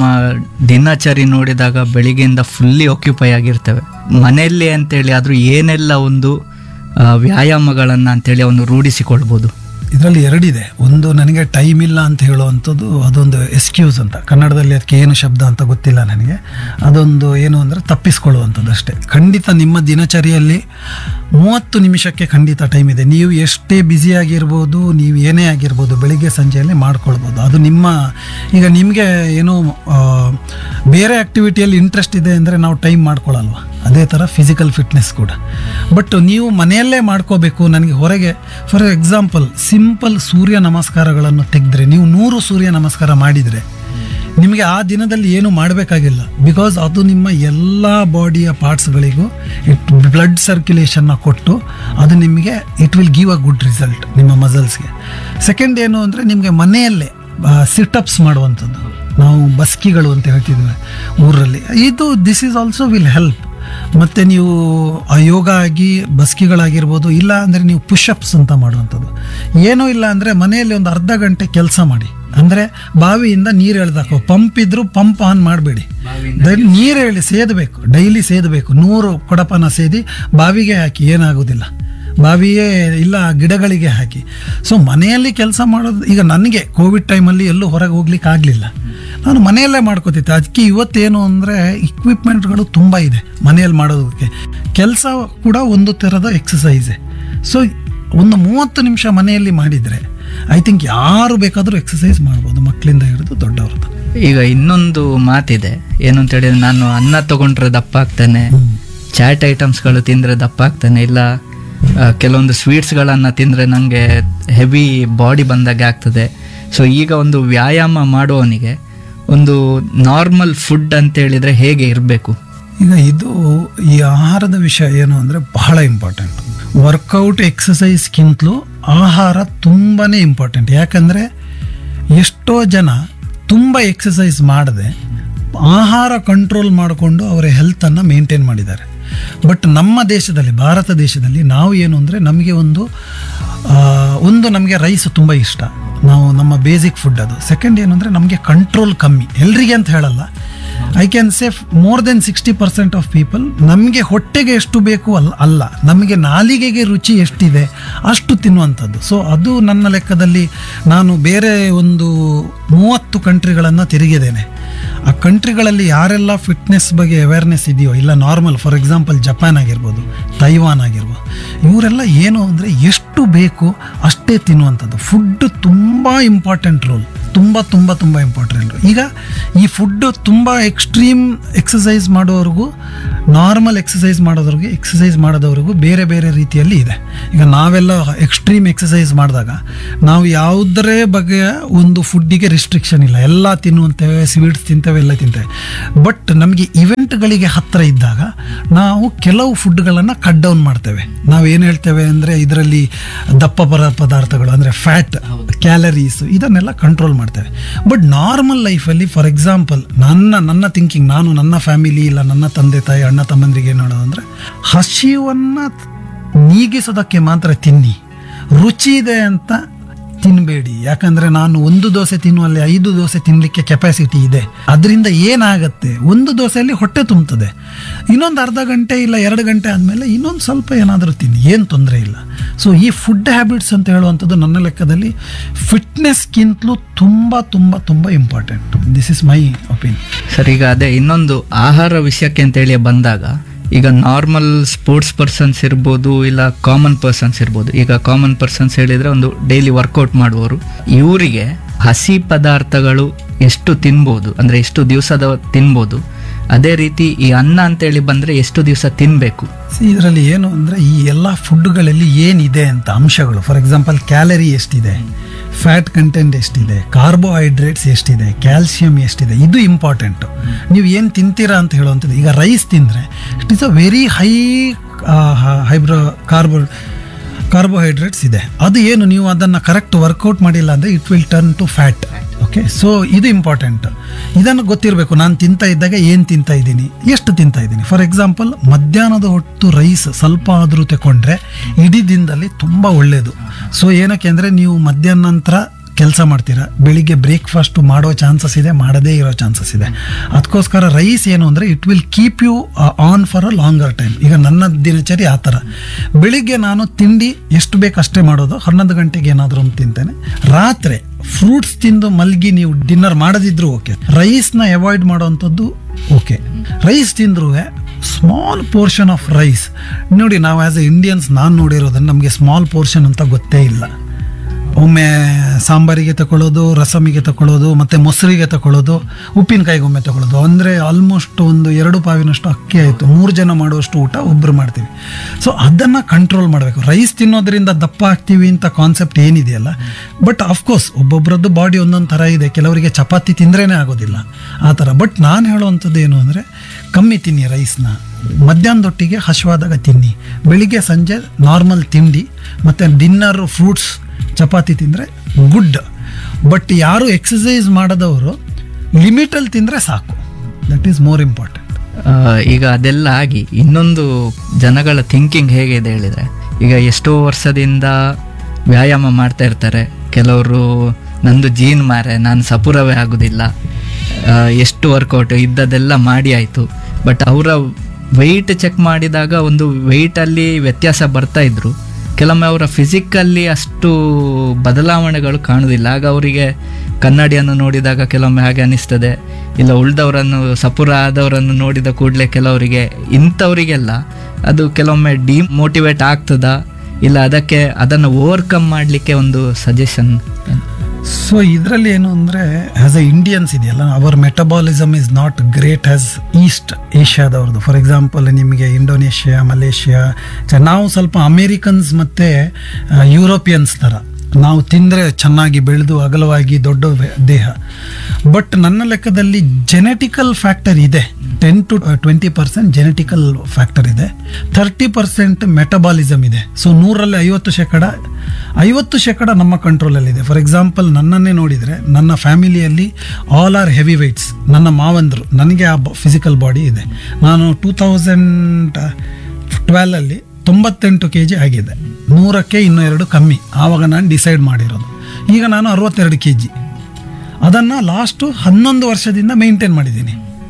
Speaker 5: ದಿನಚರಿ ನೋಡಿದಾಗ ಬೆಳಿಗ್ಗೆಯಿಂದ ಫುಲ್ಲಿ ಆಕ್ಯುಪೈ ಆಗಿರ್ತೇವೆ ಮನೆಯಲ್ಲಿ ಅಂತೇಳಿ ಆದರೂ ಏನೆಲ್ಲ ಒಂದು ಆ, ವ್ಯಾಯಾಮಗಳನ್ನು ಅಂತೇಳಿ ಅವನು ರೂಢಿಸಿಕೊಳ್ಬೋದು
Speaker 4: ಇದರಲ್ಲಿ ಎರಡಿದೆ ಒಂದು ನನಗೆ ಟೈಮ್ ಇಲ್ಲ ಅಂತ ಹೇಳುವಂಥದ್ದು ಅದೊಂದು ಎಕ್ಸ್ಕ್ಯೂಸ್ ಅಂತ ಕನ್ನಡದಲ್ಲಿ ಅದಕ್ಕೆ ಏನು ಶಬ್ದ ಅಂತ ಗೊತ್ತಿಲ್ಲ ನನಗೆ ಅದೊಂದು ಏನು ಅಂದರೆ ತಪ್ಪಿಸ್ಕೊಳ್ಳುವಂಥದ್ದು ಅಷ್ಟೇ ಖಂಡಿತ ನಿಮ್ಮ ದಿನಚರಿಯಲ್ಲಿ ಮೂವತ್ತು ನಿಮಿಷಕ್ಕೆ ಖಂಡಿತ ಟೈಮ್ ಇದೆ ನೀವು ಎಷ್ಟೇ ಬ್ಯುಸಿಯಾಗಿರ್ಬೋದು ನೀವು ಏನೇ ಆಗಿರ್ಬೋದು ಬೆಳಿಗ್ಗೆ ಸಂಜೆಯಲ್ಲಿ ಮಾಡ್ಕೊಳ್ಬೋದು ಅದು ನಿಮ್ಮ ಈಗ ನಿಮಗೆ ಏನೋ ಆ, ಬೇರೆ ಆ್ಯಕ್ಟಿವಿಟಿಯಲ್ಲಿ ಇಂಟ್ರೆಸ್ಟ್ ಇದೆ ಅಂದರೆ ನಾವು ಟೈಮ್ ಮಾಡ್ಕೊಳ್ಳಲ್ವ ಅದೇ ಥರ ಫಿಸಿಕಲ್ ಫಿಟ್ನೆಸ್ ಕೂಡ ಬಟ್ ನೀವು ಮನೆಯಲ್ಲೇ ಮಾಡ್ಕೋಬೇಕು ನನಗೆ ಹೊರಗೆ ಫಾರ್ ಎಕ್ಸಾಂಪಲ್ ಸಿಂಪಲ್ ಸೂರ್ಯ ನಮಸ್ಕಾರಗಳನ್ನು ತೆಗೆದ್ರೆ ನೀವು ನೂರು ಸೂರ್ಯ ನಮಸ್ಕಾರ ಮಾಡಿದರೆ ನಿಮಗೆ ಆ ದಿನದಲ್ಲಿ ಏನು ಮಾಡಬೇಕಾಗಿಲ್ಲ ಬಿಕಾಸ್ ಅದು ನಿಮ್ಮ ಎಲ್ಲ ಬಾಡಿಯ ಪಾರ್ಟ್ಸ್ಗಳಿಗೂ ಇಟ್ ಬ್ಲಡ್ ಸರ್ಕ್ಯುಲೇಷನ್ನ ಕೊಟ್ಟು ಅದು ನಿಮಗೆ it will give a good result ನಿಮ್ಮ ಮಸಲ್ಸ್ಗೆ ಸೆಕೆಂಡ್ ಏನು ಅಂದರೆ ನಿಮಗೆ ಮನೆಯಲ್ಲೇ ಸಿಟಪ್ಸ್ ಮಾಡುವಂಥದ್ದು ನಾವು ಬಸ್ಕಿಗಳು ಅಂತ ಹೇಳ್ತಿದ್ವಿ ಊರಲ್ಲಿ ಇದು this is also will help ಮತ್ತು ನೀವು ಆ ಯೋಗ ಆಗಿ ಬಸ್ಕಿಗಳಾಗಿರ್ಬೋದು ಇಲ್ಲ ಅಂದರೆ ನೀವು ಪುಷಪ್ಸ್ ಅಂತ ಮಾಡುವಂಥದ್ದು ಏನೂ ಇಲ್ಲ ಅಂದರೆ ಮನೆಯಲ್ಲಿ ಒಂದು ಅರ್ಧ ಗಂಟೆ ಕೆಲಸ ಮಾಡಿ ಅಂದರೆ ಬಾವಿಯಿಂದ ನೀರು ಎಳ್ದಾಕೋ ಪಂಪ್ ಇದ್ರೂ ಪಂಪ್ ಆನ್ ಮಾಡಬೇಡಿ ನೀರು ಎಳಿ ಸೇದಬೇಕು ಡೈಲಿ ಸೇದಬೇಕು ನೂರು ಕೊಡಪನ ಸೇದಿ ಬಾವಿಗೆ ಹಾಕಿ ಏನಾಗೋದಿಲ್ಲ ಬಾವಿಯೇ ಇಲ್ಲ ಗಿಡಗಳಿಗೆ ಹಾಕಿ ಸೊ ಮನೆಯಲ್ಲಿ ಕೆಲಸ ಮಾಡೋದು ಈಗ ನನಗೆ ಕೋವಿಡ್ ಟೈಮಲ್ಲಿ ಎಲ್ಲೂ ಹೊರಗೆ ಹೋಗ್ಲಿಕ್ಕೆ ಆಗಲಿಲ್ಲ ನಾನು ಮನೆಯಲ್ಲೇ ಮಾಡ್ಕೋತಿದ್ದೆ ಅದಕ್ಕೆ ಇವತ್ತೇನು ಅಂದರೆ ಇಕ್ವಿಪ್ಮೆಂಟ್ಗಳು ತುಂಬ ಇದೆ ಮನೆಯಲ್ಲಿ ಮಾಡೋದಕ್ಕೆ ಕೆಲಸ ಕೂಡ ಒಂದು ಥರದ ಎಕ್ಸಸೈಸೇ ಸೊ ಒಂದು ಮೂವತ್ತು ನಿಮಿಷ ಮನೆಯಲ್ಲಿ ಮಾಡಿದರೆ ಐ ಥಿಂಕ್ ಯಾರು ಬೇಕಾದರೂ ಎಕ್ಸಸೈಸ್ ಮಾಡ್ಬೋದು ಮಕ್ಕಳಿಂದ ಹಿಡಿದು ದೊಡ್ಡವ್ರ ತನಕ.
Speaker 5: ಈಗ ಇನ್ನೊಂದು ಮಾತಿದೆ ಏನು ಅಂತ ಹೇಳಿದ್ರೆ ನಾನು ಅನ್ನ ತಗೊಂಡ್ರೆ ದಪ್ಪ ಆಗ್ತಾನೆ ಚಾಟ್ ಐಟಮ್ಸ್ಗಳು ತಿಂದರೆ ದಪ್ಪ ಆಗ್ತಾನೆ ಇಲ್ಲ ಆ, ಕೆಲವೊಂದು ಸ್ವೀಟ್ಸ್ಗಳನ್ನು ತಿಂದರೆ ನನಗೆ ಹೆವಿ ಬಾಡಿ ಬಂದಾಗೆ ಆಗ್ತದೆ ಸೊ ಈಗ ಒಂದು ವ್ಯಾಯಾಮ ಮಾಡುವವನಿಗೆ ಒಂದು ನಾರ್ಮಲ್ ಫುಡ್ ಅಂತ ಹೇಳಿದ್ರೆ ಹೇಗೆ ಇರಬೇಕು
Speaker 4: ಈಗ ಇದು ಈ ಆಹಾರದ ವಿಷಯ ಏನು ಅಂದರೆ ಬಹಳ ಇಂಪಾರ್ಟೆಂಟ್ ವರ್ಕೌಟ್ ಎಕ್ಸಸೈಸ್ಗಿಂತಲೂ ಆಹಾರ ತುಂಬಾ ಇಂಪಾರ್ಟೆಂಟ್ ಯಾಕಂದರೆ ಎಷ್ಟೋ ಜನ ತುಂಬ ಎಕ್ಸಸೈಸ್ ಮಾಡದೆ ಆಹಾರ ಕಂಟ್ರೋಲ್ ಮಾಡಿಕೊಂಡು ಅವರ ಹೆಲ್ತನ್ನು ಮೇಂಟೈನ್ ಮಾಡಿದ್ದಾರೆ ಬಟ್ ನಮ್ಮ ದೇಶದಲ್ಲಿ ಭಾರತ ದೇಶದಲ್ಲಿ ನಾವು ಏನು ಅಂದರೆ ನಮಗೆ ಒಂದು ಆ, ಒಂದು ನಮಗೆ ರೈಸ್ ತುಂಬ ಇಷ್ಟ ನಾವು ನಮ್ಮ ಬೇಸಿಕ್ ಫುಡ್ ಅದು ಸೆಕೆಂಡ್ ಏನು ಅಂದರೆ ನಮಗೆ ಕಂಟ್ರೋಲ್ ಕಮ್ಮಿ ಎಲ್ರಿಗೆ ಅಂತ ಹೇಳಲ್ಲ I can say more than sixty percent of people ನಮಗೆ ಹೊಟ್ಟೆಗೆ ಎಷ್ಟು ಬೇಕು ಅಲ್ಲ ಅಲ್ಲ ನಮಗೆ ನಾಲಿಗೆಗೆ ರುಚಿ ಎಷ್ಟಿದೆ ಅಷ್ಟು ತಿನ್ನುವಂಥದ್ದು ಸೊ ಅದು ನನ್ನ ಲೆಕ್ಕದಲ್ಲಿ ನಾನು ಬೇರೆ ಒಂದು ಮೂವತ್ತು ಕಂಟ್ರಿಗಳನ್ನು ತಿರುಗಿದ್ದೇನೆ ಆ ಕಂಟ್ರಿಗಳಲ್ಲಿ ಯಾರೆಲ್ಲ ಫಿಟ್ನೆಸ್ ಬಗ್ಗೆ ಅವೇರ್ನೆಸ್ ಇದೆಯೋ ಇಲ್ಲ ನಾರ್ಮಲ್ ಫಾರ್ ಎಕ್ಸಾಂಪಲ್ ಜಪಾನ್ ಆಗಿರ್ಬೋದು ತೈವಾನ್ ಆಗಿರ್ಬೋದು ಇವರೆಲ್ಲ ಏನು ಅಂದರೆ ಎಷ್ಟು ಬೇಕು ಅಷ್ಟೇ ತಿನ್ನುವಂಥದ್ದು ಫುಡ್ ತುಂಬ ಇಂಪಾರ್ಟೆಂಟ್ ರೋಲ್ ತುಂಬ ತುಂಬ ತುಂಬ ಇಂಪಾರ್ಟೆಂಟ್ ಈಗ ಈ ಫುಡ್ ತುಂಬ ಎಕ್ಸ್ಟ್ರೀಮ್ ಎಕ್ಸಸೈಸ್ ಮಾಡೋವ್ರಿಗೂ ನಾರ್ಮಲ್ ಎಕ್ಸಸೈಸ್ ಮಾಡೋದ್ರಿಗೆ ಎಕ್ಸಸೈಸ್ ಮಾಡೋದವ್ರಿಗೂ ಬೇರೆ ಬೇರೆ ರೀತಿಯಲ್ಲಿ ಇದೆ ಈಗ ನಾವೆಲ್ಲ ಎಕ್ಸ್ಟ್ರೀಮ್ ಎಕ್ಸಸೈಸ್ ಮಾಡಿದಾಗ ನಾವು ಯಾವುದರೇ ಬಗೆಯ ಒಂದು ಫುಡ್ಡಿಗೆ ರಿಸ್ಟ್ರಿಕ್ಷನ್ ಇಲ್ಲ ಎಲ್ಲ ತಿನ್ನುವಂತೇವೆ ಸ್ವೀಟ್ಸ್ ತಿಂತೇವೆ ಎಲ್ಲ ತಿಂತೇವೆ ಬಟ್ ನಮಗೆ ಇವೆಂಟ್ಗಳಿಗೆ ಹತ್ತಿರ ಇದ್ದಾಗ ನಾವು ಕೆಲವು ಫುಡ್ಗಳನ್ನು ಕಟ್ ಡೌನ್ ಮಾಡ್ತೇವೆ ನಾವು ಏನು ಹೇಳ್ತೇವೆ ಅಂದರೆ ಇದರಲ್ಲಿ ದಪ್ಪ ಪರ ಪದಾರ್ಥಗಳು ಅಂದರೆ ಫ್ಯಾಟ್ ಕ್ಯಾಲರೀಸ್ ಇದನ್ನೆಲ್ಲ ಕಂಟ್ರೋಲ್ ಮಾಡ್ತೇವೆ ಬಟ್ ನಾರ್ಮಲ್ ಲೈಫಲ್ಲಿ ಫಾರ್ ಎಕ್ಸಾಂಪಲ್ ನನ್ನ ನನ್ನ ಥಿಂಕಿಂಗ್ ನಾನು ನನ್ನ ಫ್ಯಾಮಿಲಿ ಇಲ್ಲ ನನ್ನ ತಂದೆ ತಾಯಿ ಅಣ್ಣ ತಮ್ಮಂದ್ರಿಗೆ ಏನು ಹೇಳೋದು ಅಂದರೆ ಹಸಿವನ್ನು ನೀಗಿಸೋದಕ್ಕೆ ಮಾತ್ರ ತಿನ್ನಿ ರುಚಿ ಇದೆ ಅಂತ ತಿನ್ನಬೇಡಿ ಯಾಕಂದ್ರೆ ನಾನು ಒಂದು ದೋಸೆ ತಿನ್ನುವಲ್ಲಿ ಐದು ದೋಸೆ ತಿನ್ನಲಿಕ್ಕೆ ಕೆಪಾಸಿಟಿ ಇದೆ ಅದರಿಂದ ಏನಾಗತ್ತೆ ಒಂದು ದೋಸೆಯಲ್ಲಿ ಹೊಟ್ಟೆ ತುಂಬುತ್ತದೆ ಇನ್ನೊಂದು ಅರ್ಧ ಗಂಟೆ ಇಲ್ಲ ಎರಡು ಗಂಟೆ ಆದಮೇಲೆ ಇನ್ನೊಂದು ಸ್ವಲ್ಪ ಏನಾದರೂ ತಿನ್ನಿ ಏನು ತೊಂದರೆ ಇಲ್ಲ ಸೊ ಈ ಫುಡ್ ಹ್ಯಾಬಿಟ್ಸ್ ಅಂತ ಹೇಳುವಂಥದ್ದು ನನ್ನ ಲೆಕ್ಕದಲ್ಲಿ ಫಿಟ್ನೆಸ್ಗಿಂತಲೂ ತುಂಬ ತುಂಬ ತುಂಬ important this is my opinion
Speaker 5: sir ಈಗ ಅದೇ ಇನ್ನೊಂದು ಆಹಾರ ವಿಷಯಕ್ಕೆ ಅಂತೇಳಿ ಬಂದಾಗ ಈಗ ನಾರ್ಮಲ್ ಸ್ಪೋರ್ಟ್ಸ್ ಪರ್ಸನ್ಸ್ ಇರ್ಬೋದು ಇಲ್ಲ ಕಾಮನ್ ಪರ್ಸನ್ಸ್ ಇರ್ಬೋದು ಈಗ ಕಾಮನ್ ಪರ್ಸನ್ಸ್ ಹೇಳಿದ್ರೆ ಒಂದು ಡೈಲಿ ವರ್ಕೌಟ್ ಮಾಡುವವರು ಇವರಿಗೆ ಹಸಿ ಪದಾರ್ಥಗಳು ಎಷ್ಟು ತಿನ್ಬೋದು ಅಂದ್ರೆ ಎಷ್ಟು ದಿವಸದ ತಿನ್ಬೋದು ಅದೇ ರೀತಿ ಈ ಅನ್ನ ಅಂತೇಳಿ ಬಂದ್ರೆ ಎಷ್ಟು ದಿವಸ ತಿನ್ಬೇಕು
Speaker 4: ಇದರಲ್ಲಿ ಏನು ಅಂದರೆ ಈ ಎಲ್ಲ ಫುಡ್ಗಳಲ್ಲಿ ಏನಿದೆ ಅಂತ ಅಂಶಗಳು ಫಾರ್ ಎಕ್ಸಾಂಪಲ್ ಕ್ಯಾಲರಿ ಎಷ್ಟಿದೆ ಫ್ಯಾಟ್ ಕಂಟೆಂಟ್ ಎಷ್ಟಿದೆ ಕಾರ್ಬೋಹೈಡ್ರೇಟ್ಸ್ ಎಷ್ಟಿದೆ ಕ್ಯಾಲ್ಸಿಯಂ ಎಷ್ಟಿದೆ ಇದು ಇಂಪಾರ್ಟೆಂಟು ನೀವು ಏನು ತಿಂತೀರಾ ಅಂತ ಹೇಳುವಂಥದ್ದು ಈಗ ರೈಸ್ ತಿಂದರೆ it is a very high ಹೈಬ್ರೋ ಕಾರ್ಬೋ ಕಾರ್ಬೋಹೈಡ್ರೇಟ್ಸ್ ಇದೆ ಅದು ಏನು ನೀವು ಅದನ್ನು ಕರೆಕ್ಟ್ ವರ್ಕೌಟ್ ಮಾಡಿಲ್ಲ ಅಂದರೆ it will turn to fat okay so ಇದು ಇಂಪಾರ್ಟೆಂಟ್ ಇದನ್ನು ಗೊತ್ತಿರಬೇಕು ನಾನು ತಿಂತಾ ಇದ್ದಾಗ ಏನು ತಿಂತಾ ಇದ್ದೀನಿ ಎಷ್ಟು ತಿಂತಾ ಇದ್ದೀನಿ ಫಾರ್ ಎಕ್ಸಾಂಪಲ್ ಮಧ್ಯಾಹ್ನದ ಹೊತ್ತು ರೈಸ್ ಸ್ವಲ್ಪ ಆದರೂ ತಗೊಂಡ್ರೆ ಇಡೀ ದಿನದಲ್ಲಿ ತುಂಬ ಒಳ್ಳೆಯದು ಸೊ ಏನಕ್ಕೆ ಅಂದರೆ ನೀವು ಮಧ್ಯಾಹ್ನ ನಂತರ ಕೆಲಸ ಮಾಡ್ತೀರಾ ಬೆಳಿಗ್ಗೆ ಬ್ರೇಕ್ಫಾಸ್ಟ್ ಮಾಡೋ ಚಾನ್ಸಸ್ ಇದೆ ಮಾಡದೇ ಇರೋ ಚಾನ್ಸಸ್ ಇದೆ ಅದಕ್ಕೋಸ್ಕರ ರೈಸ್ ಏನು ಅಂದರೆ it will keep you on for a longer time ಈಗ ನನ್ನ ದಿನಚರಿ ಆ ಥರ ಬೆಳಿಗ್ಗೆ ನಾನು ತಿಂಡಿ ಎಷ್ಟು ಬೇಕು ಅಷ್ಟೇ ಮಾಡೋದು ಹನ್ನೊಂದು ಗಂಟೆಗೆ ಏನಾದರೂ ಒಂದು ತಿಂತೇನೆ ರಾತ್ರಿ ಫ್ರೂಟ್ಸ್ ತಿಂದು ಮಲ್ಗಿ ನೀವು ಡಿನ್ನರ್ ಮಾಡದಿದ್ರು ಓಕೆ ರೈಸ್ನ ಅವಾಯ್ಡ್ ಮಾಡೋವಂಥದ್ದು ಓಕೆ ರೈಸ್ ತಿಂದ್ರೂ ಸ್ಮಾಲ್ ಪೋರ್ಷನ್ ಆಫ್ ರೈಸ್ ನೋಡಿ ನಾವು ಆ್ಯಸ್ ಎ ಇಂಡಿಯನ್ಸ್ ನಾನು ನೋಡಿರೋದನ್ನು ನಮಗೆ ಸ್ಮಾಲ್ ಪೋರ್ಷನ್ ಅಂತ ಗೊತ್ತೇ ಇಲ್ಲ ಒಮ್ಮೆ ಸಾಂಬಾರಿಗೆ ತಗೊಳ್ಳೋದು ರಸಮಿಗೆ ತಗೊಳ್ಳೋದು ಮತ್ತು ಮೊಸರಿಗೆ ತಗೊಳ್ಳೋದು ಉಪ್ಪಿನಕಾಯಿಗೆ ಒಮ್ಮೆ ತಗೊಳ್ಳೋದು ಅಂದರೆ ಆಲ್ಮೋಸ್ಟ್ ಒಂದು ಎರಡು ಪಾವಿನಷ್ಟು ಅಕ್ಕಿ ಆಯಿತು ಮೂರು ಜನ ಮಾಡುವಷ್ಟು ಊಟ ಒಬ್ಬರು ಮಾಡ್ತೀವಿ ಸೊ ಅದನ್ನು ಕಂಟ್ರೋಲ್ ಮಾಡಬೇಕು ರೈಸ್ ತಿನ್ನೋದ್ರಿಂದ ದಪ್ಪ ಆಗ್ತೀವಿ ಅಂತ ಕಾನ್ಸೆಪ್ಟ್ ಏನಿದೆಯಲ್ಲ ಬಟ್ ಅಫ್ಕೋರ್ಸ್ ಒಬ್ಬೊಬ್ಬರದ್ದು ಬಾಡಿ ಒಂದೊಂದು ಥರ ಇದೆ ಕೆಲವರಿಗೆ ಚಪಾತಿ ತಿಂದ್ರೇ ಆಗೋದಿಲ್ಲ ಆ ಥರ ಬಟ್ ನಾನು ಹೇಳುವಂಥದ್ದು ಏನು ಅಂದರೆ ಕಮ್ಮಿ ತಿನ್ನಿ ರೈಸ್ನ ಮಧ್ಯಾಹ್ನದೊಟ್ಟಿಗೆ ಹಸಿವಾದಾಗ ತಿನ್ನಿ ಬೆಳಿಗ್ಗೆ ಸಂಜೆ ನಾರ್ಮಲ್ ತಿಂಡಿ ಮತ್ತು ಡಿನ್ನರು ಫ್ರೂಟ್ಸ್ ಚಪಾತಿ ತಿಂದರೆ ಗುಡ್ ಬಟ್ ಯಾರು ಎಕ್ಸಸೈಸ್ ಮಾಡದವರು ಲಿಮಿಟಲ್ಲಿ ತಿಂದರೆ ಸಾಕು ದಟ್ ಈಸ್ ಮೋರ್ ಇಂಪಾರ್ಟೆಂಟ್
Speaker 5: ಆ, ಈಗ ಅದೆಲ್ಲ ಆಗಿ ಇನ್ನೊಂದು ಜನಗಳ ಥಿಂಕಿಂಗ್ ಹೇಗಿದೆ ಹೇಳಿದರೆ ಈಗ ಎಷ್ಟೋ ವರ್ಷದಿಂದ ವ್ಯಾಯಾಮ ಮಾಡ್ತಾ ಇರ್ತಾರೆ ಕೆಲವರು ನಂದು ಜೀನ್ ಮಾರೆ ನಾನು ಸಪುರವೇ ಆಗೋದಿಲ್ಲ ಆ, ಎಷ್ಟು ವರ್ಕೌಟ್ ಇದ್ದದೆಲ್ಲ ಮಾಡಿ ಆಯಿತು ಬಟ್ ಅವರ ವೆಯ್ಟ್ ಚೆಕ್ ಮಾಡಿದಾಗ ಒಂದು ವೆಯ್ಟಲ್ಲಿ ವ್ಯತ್ಯಾಸ ಬರ್ತಾ ಇದ್ರು ಕೆಲವೊಮ್ಮೆ ಅವರ ಫಿಸಿಕಲ್ಲಿ ಅಷ್ಟು ಬದಲಾವಣೆಗಳು ಕಾಣುವುದಿಲ್ಲ ಆಗ ಅವರಿಗೆ ಕನ್ನಡಿಯನ್ನು ನೋಡಿದಾಗ ಕೆಲವೊಮ್ಮೆ ಹಾಗೆ ಅನಿಸ್ತದೆ ಇಲ್ಲ ಉಳ್ದವರನ್ನು ಸಪುರ ಆದವರನ್ನು ನೋಡಿದ ಕೂಡಲೇ ಕೆಲವರಿಗೆ ಇಂಥವರಿಗೆಲ್ಲ ಅದು ಕೆಲವೊಮ್ಮೆ ಡಿಮೋಟಿವೇಟ್ ಆಗ್ತದಾ ಇಲ್ಲ ಅದಕ್ಕೆ ಅದನ್ನು ಓವರ್ಕಮ್ ಮಾಡಲಿಕ್ಕೆ ಒಂದು ಸಜೆಷನ್
Speaker 4: ಸೊ ಇದರಲ್ಲಿ ಏನು ಅಂದರೆ ಆಸ್ ಎ ಇಂಡಿಯನ್ಸ್ ಇದೆಯಲ್ಲ our metabolism is not great as East ಏಷ್ಯಾದವ್ರದ್ದು ಫಾರ್ ಎಕ್ಸಾಂಪಲ್ ನಿಮಗೆ ಇಂಡೋನೇಷ್ಯಾ ಮಲೇಷ್ಯಾ ಚ- ನಾವು ಸ್ವಲ್ಪ ಅಮೇರಿಕನ್ಸ್ ಮತ್ತು ಯುರೋಪಿಯನ್ಸ್ ಥರ ನಾವು ತಿಂದರೆ ಚೆನ್ನಾಗಿ ಬೆಳೆದು ಅಗಲವಾಗಿ ದೊಡ್ಡ ವೆ- ದೇಹ ಬಟ್ ನನ್ನ ಲೆಕ್ಕದಲ್ಲಿ ಜೆನೆಟಿಕಲ್ ಫ್ಯಾಕ್ಟರ್ ಇದೆ ten to twenty percent genetical factor ಇದೆ ಥರ್ಟಿ ಪರ್ಸೆಂಟ್ ಮೆಟಬಾಲಿಸಮ್ ಇದೆ ಸೊ ನೂರಲ್ಲಿ ಐವತ್ತು ಶೇಕಡ ಐವತ್ತು ಶೇಕಡ ನಮ್ಮ ಕಂಟ್ರೋಲಲ್ಲಿದೆ ಫಾರ್ ಎಕ್ಸಾಂಪಲ್ ನನ್ನನ್ನೇ ನೋಡಿದರೆ ನನ್ನ ಫ್ಯಾಮಿಲಿಯಲ್ಲಿ ಆಲ್ ಆರ್ ಹೆವಿ ವೆಯ್ಟ್ಸ್ ನನ್ನ ಮಾವಂದರು ನನಗೆ ಆ ಫಿಸಿಕಲ್ ಬಾಡಿ ಇದೆ ನಾನು ಟೂ ತೌಸಂಡ್ ಟ್ವೆಲಲ್ಲಿ ತೊಂಬತ್ತೆಂಟು ಕೆ ಜಿ ಆಗಿದೆ ನೂರಕ್ಕೆ ಇನ್ನೂ ಎರಡು ಕಮ್ಮಿ ಆವಾಗ ನಾನು ಡಿಸೈಡ್ ಮಾಡಿರೋದು ಈಗ ನಾನು ಅರವತ್ತೆರಡು ಕೆ ಜಿ ಅದನ್ನು ಲಾಸ್ಟು ಹನ್ನೊಂದು ವರ್ಷದಿಂದ ಮೇಂಟೈನ್ ಮಾಡಿದ್ದೀನಿ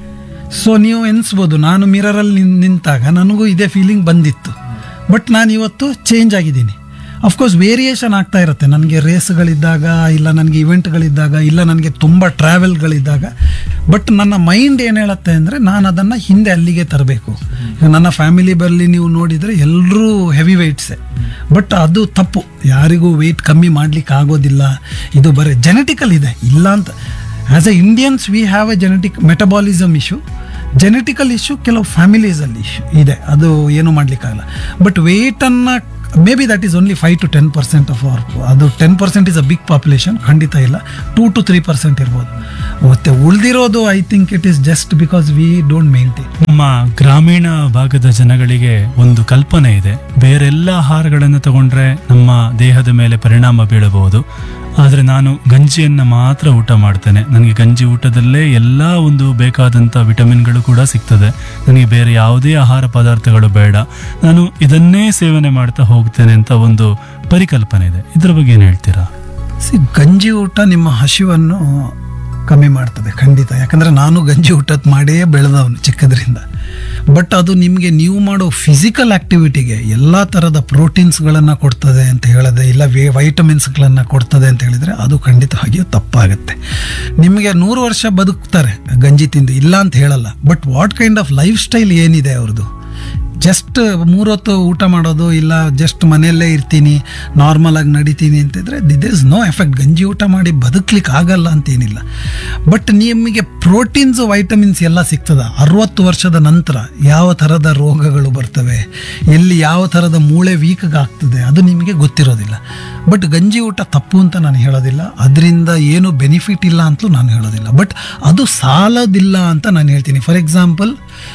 Speaker 4: ಸೊ ನೀವು ಎನಿಸ್ಬೋದು ನಾನು ಮಿರರಲ್ಲಿ ನಿಂತಾಗ ನನಗೂ ಇದೇ ಫೀಲಿಂಗ್ ಬಂದಿತ್ತು ಬಟ್ ನಾನು ಇವತ್ತು ಚೇಂಜ್ ಆಗಿದ್ದೀನಿ ಅಫ್ಕೋರ್ಸ್ ವೇರಿಯೇಷನ್ ಆಗ್ತಾ ಇರುತ್ತೆ ನನಗೆ ರೇಸ್ಗಳಿದ್ದಾಗ ಇಲ್ಲ ನನಗೆ ಇವೆಂಟ್ಗಳಿದ್ದಾಗ ಇಲ್ಲ ನನಗೆ ತುಂಬ ಟ್ರಾವೆಲ್ಗಳಿದ್ದಾಗ ಬಟ್ ನನ್ನ ಮೈಂಡ್ ಏನು ಹೇಳುತ್ತೆ ಅಂದರೆ ನಾನು ಅದನ್ನು ಹಿಂದೆ ಅಲ್ಲಿಗೆ ತರಬೇಕು ನನ್ನ ಫ್ಯಾಮಿಲಿ ಬರಲಿ ನೀವು ನೋಡಿದರೆ ಎಲ್ಲರೂ ಹೆವಿ ವೆಯ್ಟ್ಸೇ ಬಟ್ ಅದು ತಪ್ಪು ಯಾರಿಗೂ ವೆಯ್ಟ್ ಕಮ್ಮಿ ಮಾಡಲಿಕ್ಕೆ ಆಗೋದಿಲ್ಲ ಇದು ಬರೀ ಜೆನೆಟಿಕಲ್ ಇದೆ ಇಲ್ಲ ಅಂತ as a Indians we have a genetic metabolism issue genetical issue ಕೆಲವು ಫ್ಯಾಮಿಲೀಸಲ್ಲಿ ಇಶ್ಯೂ ಇದೆ ಅದು ಏನು ಮಾಡಲಿಕ್ಕಾಗಲ್ಲ ಬಟ್ ವೆಯ್ಟನ್ನು may be that is only five to ten percent of our ಅದು ten percent is a big population ಖಂಡಿತ ಇಲ್ಲ ಟೂ ಟು ತ್ರೀ ಪರ್ಸೆಂಟ್ ಇರ್ಬೋದು ಮತ್ತು ಉಳಿದಿರೋದು I think it is just because we don't maintain
Speaker 3: ನಮ್ಮ ಗ್ರಾಮೀಣ ಭಾಗದ ಜನಗಳಿಗೆ ಒಂದು ಕಲ್ಪನೆ ಇದೆ ಬೇರೆಲ್ಲ ಆಹಾರಗಳನ್ನು ತಗೊಂಡ್ರೆ ನಮ್ಮ ದೇಹದ ಮೇಲೆ ಪರಿಣಾಮ ಬೀಳಬಹುದು ಆದರೆ ನಾನು ಗಂಜಿಯನ್ನ ಮಾತ್ರ ಊಟ ಮಾಡ್ತೇನೆ ನನಗೆ ಗಂಜಿ ಊಟದಲ್ಲೇ ಎಲ್ಲ ಒಂದು ಬೇಕಾದಂಥ ವಿಟಮಿನ್ಗಳು ಕೂಡ ಸಿಗ್ತದೆ ನನಗೆ ಬೇರೆ ಯಾವುದೇ ಆಹಾರ ಪದಾರ್ಥಗಳು ಬೇಡ ನಾನು ಇದನ್ನೇ ಸೇವನೆ ಮಾಡ್ತಾ ಹೋಗ್ತೇನೆ ಅಂತ ಒಂದು ಪರಿಕಲ್ಪನೆ ಇದೆ ಇದ್ರ ಬಗ್ಗೆ ಏನು ಹೇಳ್ತೀರಾ
Speaker 4: ಸಿ ಗಂಜಿ ಊಟ ನಿಮ್ಮ ಹಸಿವನ್ನು ಕಮ್ಮಿ ಮಾಡ್ತದೆ ಖಂಡಿತ ಯಾಕಂದರೆ ನಾನು ಗಂಜಿ ಊಟದ ಮಾಡೇ ಬೆಳೆದವನು ಚಿಕ್ಕದ್ರಿಂದ ಬಟ್ ಅದು ನಿಮಗೆ ನೀವು ಮಾಡೋ ಫಿಸಿಕಲ್ ಆ್ಯಕ್ಟಿವಿಟಿಗೆ ಎಲ್ಲ ಥರದ ಪ್ರೋಟೀನ್ಸ್ಗಳನ್ನು ಕೊಡ್ತದೆ ಅಂತ ಹೇಳದೆ ಇಲ್ಲ ವೇ ವೈಟಮಿನ್ಸ್ಗಳನ್ನು ಕೊಡ್ತದೆ ಅಂತ ಹೇಳಿದರೆ ಅದು ಖಂಡಿತವಾಗಿಯೂ ತಪ್ಪಾಗುತ್ತೆ ನಿಮಗೆ ನೂರು ವರ್ಷ ಬದುಕ್ತಾರೆ ಗಂಜಿ ತಿಂದು ಇಲ್ಲ ಅಂತ ಹೇಳಲ್ಲ but what kind of lifestyle ಏನಿದೆ ಅವ್ರದ್ದು ಜಸ್ಟ್ ಮೂರೊತ್ತು ಊಟ ಮಾಡೋದು ಇಲ್ಲ ಜಸ್ಟ್ ಮನೆಯಲ್ಲೇ ಇರ್ತೀನಿ ನಾರ್ಮಲ್ ಆಗಿ ನಡಿತೀನಿ ಅಂತಿದ್ರೆ ದಿಸ್ ಇಸ್ ನೋ ಎಫೆಕ್ಟ್ ಗಂಜಿ ಊಟ ಮಾಡಿ ಬದುಕ್ಲಿಕ್ಕೆ ಆಗಲ್ಲ ಅಂತೇನಿಲ್ಲ ಬಟ್ ನಿಮಗೆ ಪ್ರೋಟೀನ್ಸ್ ವೈಟಮಿನ್ಸ್ ಎಲ್ಲ ಸಿಗ್ತದ ಅರವತ್ತು ವರ್ಷದ ನಂತರ ಯಾವ ಥರದ ರೋಗಗಳು ಬರ್ತವೆ ಎಲ್ಲಿ ಯಾವ ಥರದ ಮೂಳೆ ವೀಕ್ ಆಗ್ತದೆ ಅದು ನಿಮಗೆ ಗೊತ್ತಿರೋದಿಲ್ಲ ಬಟ್ ಗಂಜಿ ಊಟ ತಪ್ಪು ಅಂತ ನಾನು ಹೇಳೋದಿಲ್ಲ ಅದರಿಂದ ಏನು ಬೆನಿಫಿಟ್ ಇಲ್ಲ ಅಂತಲೂ ನಾನು ಹೇಳೋದಿಲ್ಲ ಬಟ್ ಅದು ಸಾಲದಿಲ್ಲ ಅಂತ ನಾನು ಹೇಳ್ತೀನಿ ಫಾರ್ ಎಕ್ಸಾಂಪಲ್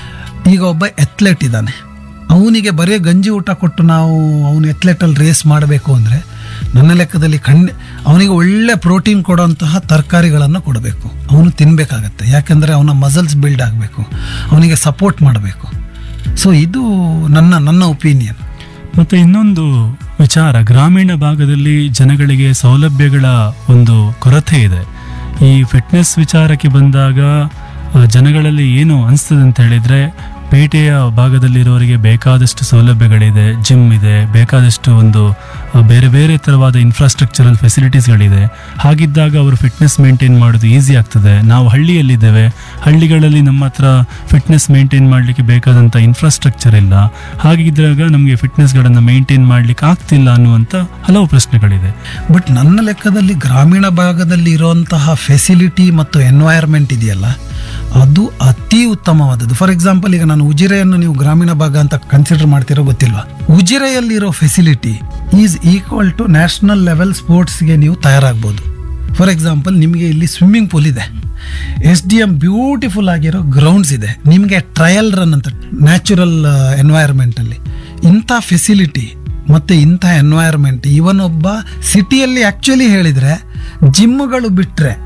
Speaker 4: ಈಗ ಒಬ್ಬ ಎತ್ಲೆಟ್ ಇದ್ದಾನೆ ಅವನಿಗೆ ಬರೀ ಗಂಜಿ ಊಟ ಕೊಟ್ಟು ನಾವು ಅವನು ಎತ್ಲೆಟಲ್ಲಿ ರೇಸ್ ಮಾಡಬೇಕು ಅಂದರೆ ನನ್ನ ಲೆಕ್ಕದಲ್ಲಿ ಖಂಡ ಅವನಿಗೆ ಒಳ್ಳೆ ಪ್ರೋಟೀನ್ ಕೊಡೋಂತಹ ತರಕಾರಿಗಳನ್ನು ಕೊಡಬೇಕು ಅವನು ತಿನ್ನಬೇಕಾಗತ್ತೆ ಯಾಕೆಂದರೆ ಅವನ ಮಸಲ್ಸ್ ಬಿಲ್ಡ್ ಆಗಬೇಕು ಅವನಿಗೆ ಸಪೋರ್ಟ್ ಮಾಡಬೇಕು ಸೊ ಇದು ನನ್ನ ನನ್ನ ಒಪಿನಿಯನ್
Speaker 3: ಮತ್ತೆ ಇನ್ನೊಂದು ವಿಚಾರ ಗ್ರಾಮೀಣ ಭಾಗದಲ್ಲಿ ಜನಗಳಿಗೆ ಸೌಲಭ್ಯಗಳ ಒಂದು ಕೊರತೆ ಇದೆ ಈ ಫಿಟ್ನೆಸ್ ವಿಚಾರಕ್ಕೆ ಬಂದಾಗ ಆ, ಜನಗಳಲ್ಲಿ ಏನು ಅನಿಸ್ತದೆ ಅಂತ ಹೇಳಿದ್ರೆ ಪೇಟೆಯ ಭಾಗದಲ್ಲಿರೋರಿಗೆ ಬೇಕಾದಷ್ಟು ಸೌಲಭ್ಯಗಳಿದೆ ಜಿಮ್ ಇದೆ ಬೇಕಾದಷ್ಟು ಒಂದು ಆ, ಬೇರೆ ಬೇರೆ ಥರವಾದ ಇನ್ಫ್ರಾಸ್ಟ್ರಕ್ಚರಲ್ ಫೆಸಿಲಿಟೀಸ್ಗಳಿದೆ ಹಾಗಿದ್ದಾಗ ಅವರು ಫಿಟ್ನೆಸ್ ಮೇಂಟೈನ್ ಮಾಡೋದು ಈಸಿ ಆಗ್ತದೆ ನಾವು ಹಳ್ಳಿಯಲ್ಲಿದ್ದೇವೆ ಹಳ್ಳಿಗಳಲ್ಲಿ ನಮ್ಮ ಹತ್ರ ಫಿಟ್ನೆಸ್ ಮೇಂಟೈನ್ ಮಾಡಲಿಕ್ಕೆ ಬೇಕಾದಂಥ ಇನ್ಫ್ರಾಸ್ಟ್ರಕ್ಚರ್ ಇಲ್ಲ ಹಾಗಿದ್ದಾಗ ನಮಗೆ ಫಿಟ್ನೆಸ್ಗಳನ್ನು ಮೇಂಟೈನ್ ಮಾಡಲಿಕ್ಕೆ ಆಗ್ತಿಲ್ಲ ಅನ್ನುವಂಥ ಹಲವು ಪ್ರಶ್ನೆಗಳಿದೆ
Speaker 4: ಬಟ್ ನನ್ನ ಲೆಕ್ಕದಲ್ಲಿ ಗ್ರಾಮೀಣ ಭಾಗದಲ್ಲಿ ಇರುವಂತಹ ಫೆಸಿಲಿಟಿ ಮತ್ತು ಎನ್ವೈರ್ಮೆಂಟ್ ಇದೆಯಲ್ಲ ಅದು ಅತಿ ಉತ್ತಮವಾದದ್ದು ಫಾರ್ ಎಕ್ಸಾಂಪಲ್ ಈಗ ನಾನು ಉಜಿರೆಯನ್ನು ನೀವು ಗ್ರಾಮೀಣ ಭಾಗ ಅಂತ ಕನ್ಸಿಡರ್ ಮಾಡ್ತಿರೋ ಗೊತ್ತಿಲ್ವಾ ಉಜಿರೆಯಲ್ಲಿರೋ facility is equal to national level ಸ್ಪೋರ್ಟ್ಸ್ಗೆ ನೀವು ತಯಾರಾಗ್ಬೋದು ಫಾರ್ ಎಕ್ಸಾಂಪಲ್ ನಿಮಗೆ ಇಲ್ಲಿ ಸ್ವಿಮ್ಮಿಂಗ್ ಪೂಲ್ ಇದೆ ಎಸ್ ಡಿ ಎಮ್ ಬ್ಯೂಟಿಫುಲ್ ಆಗಿರೋ ಗ್ರೌಂಡ್ಸ್ ಇದೆ ನಿಮಗೆ ಟ್ರಯಲ್ ರನ್ ಅಂತ ನ್ಯಾಚುರಲ್ ಎನ್ವೈರ್ಮೆಂಟಲ್ಲಿ ಇಂಥ ಫೆಸಿಲಿಟಿ ಮತ್ತು ಇಂಥ ಎನ್ವೈರ್ಮೆಂಟ್ ಇವನ್ ಒಬ್ಬ ಸಿಟಿಯಲ್ಲಿ ಆ್ಯಕ್ಚುಲಿ ಹೇಳಿದರೆ ಜಿಮ್ಗಳು ಬಿಟ್ಟರೆ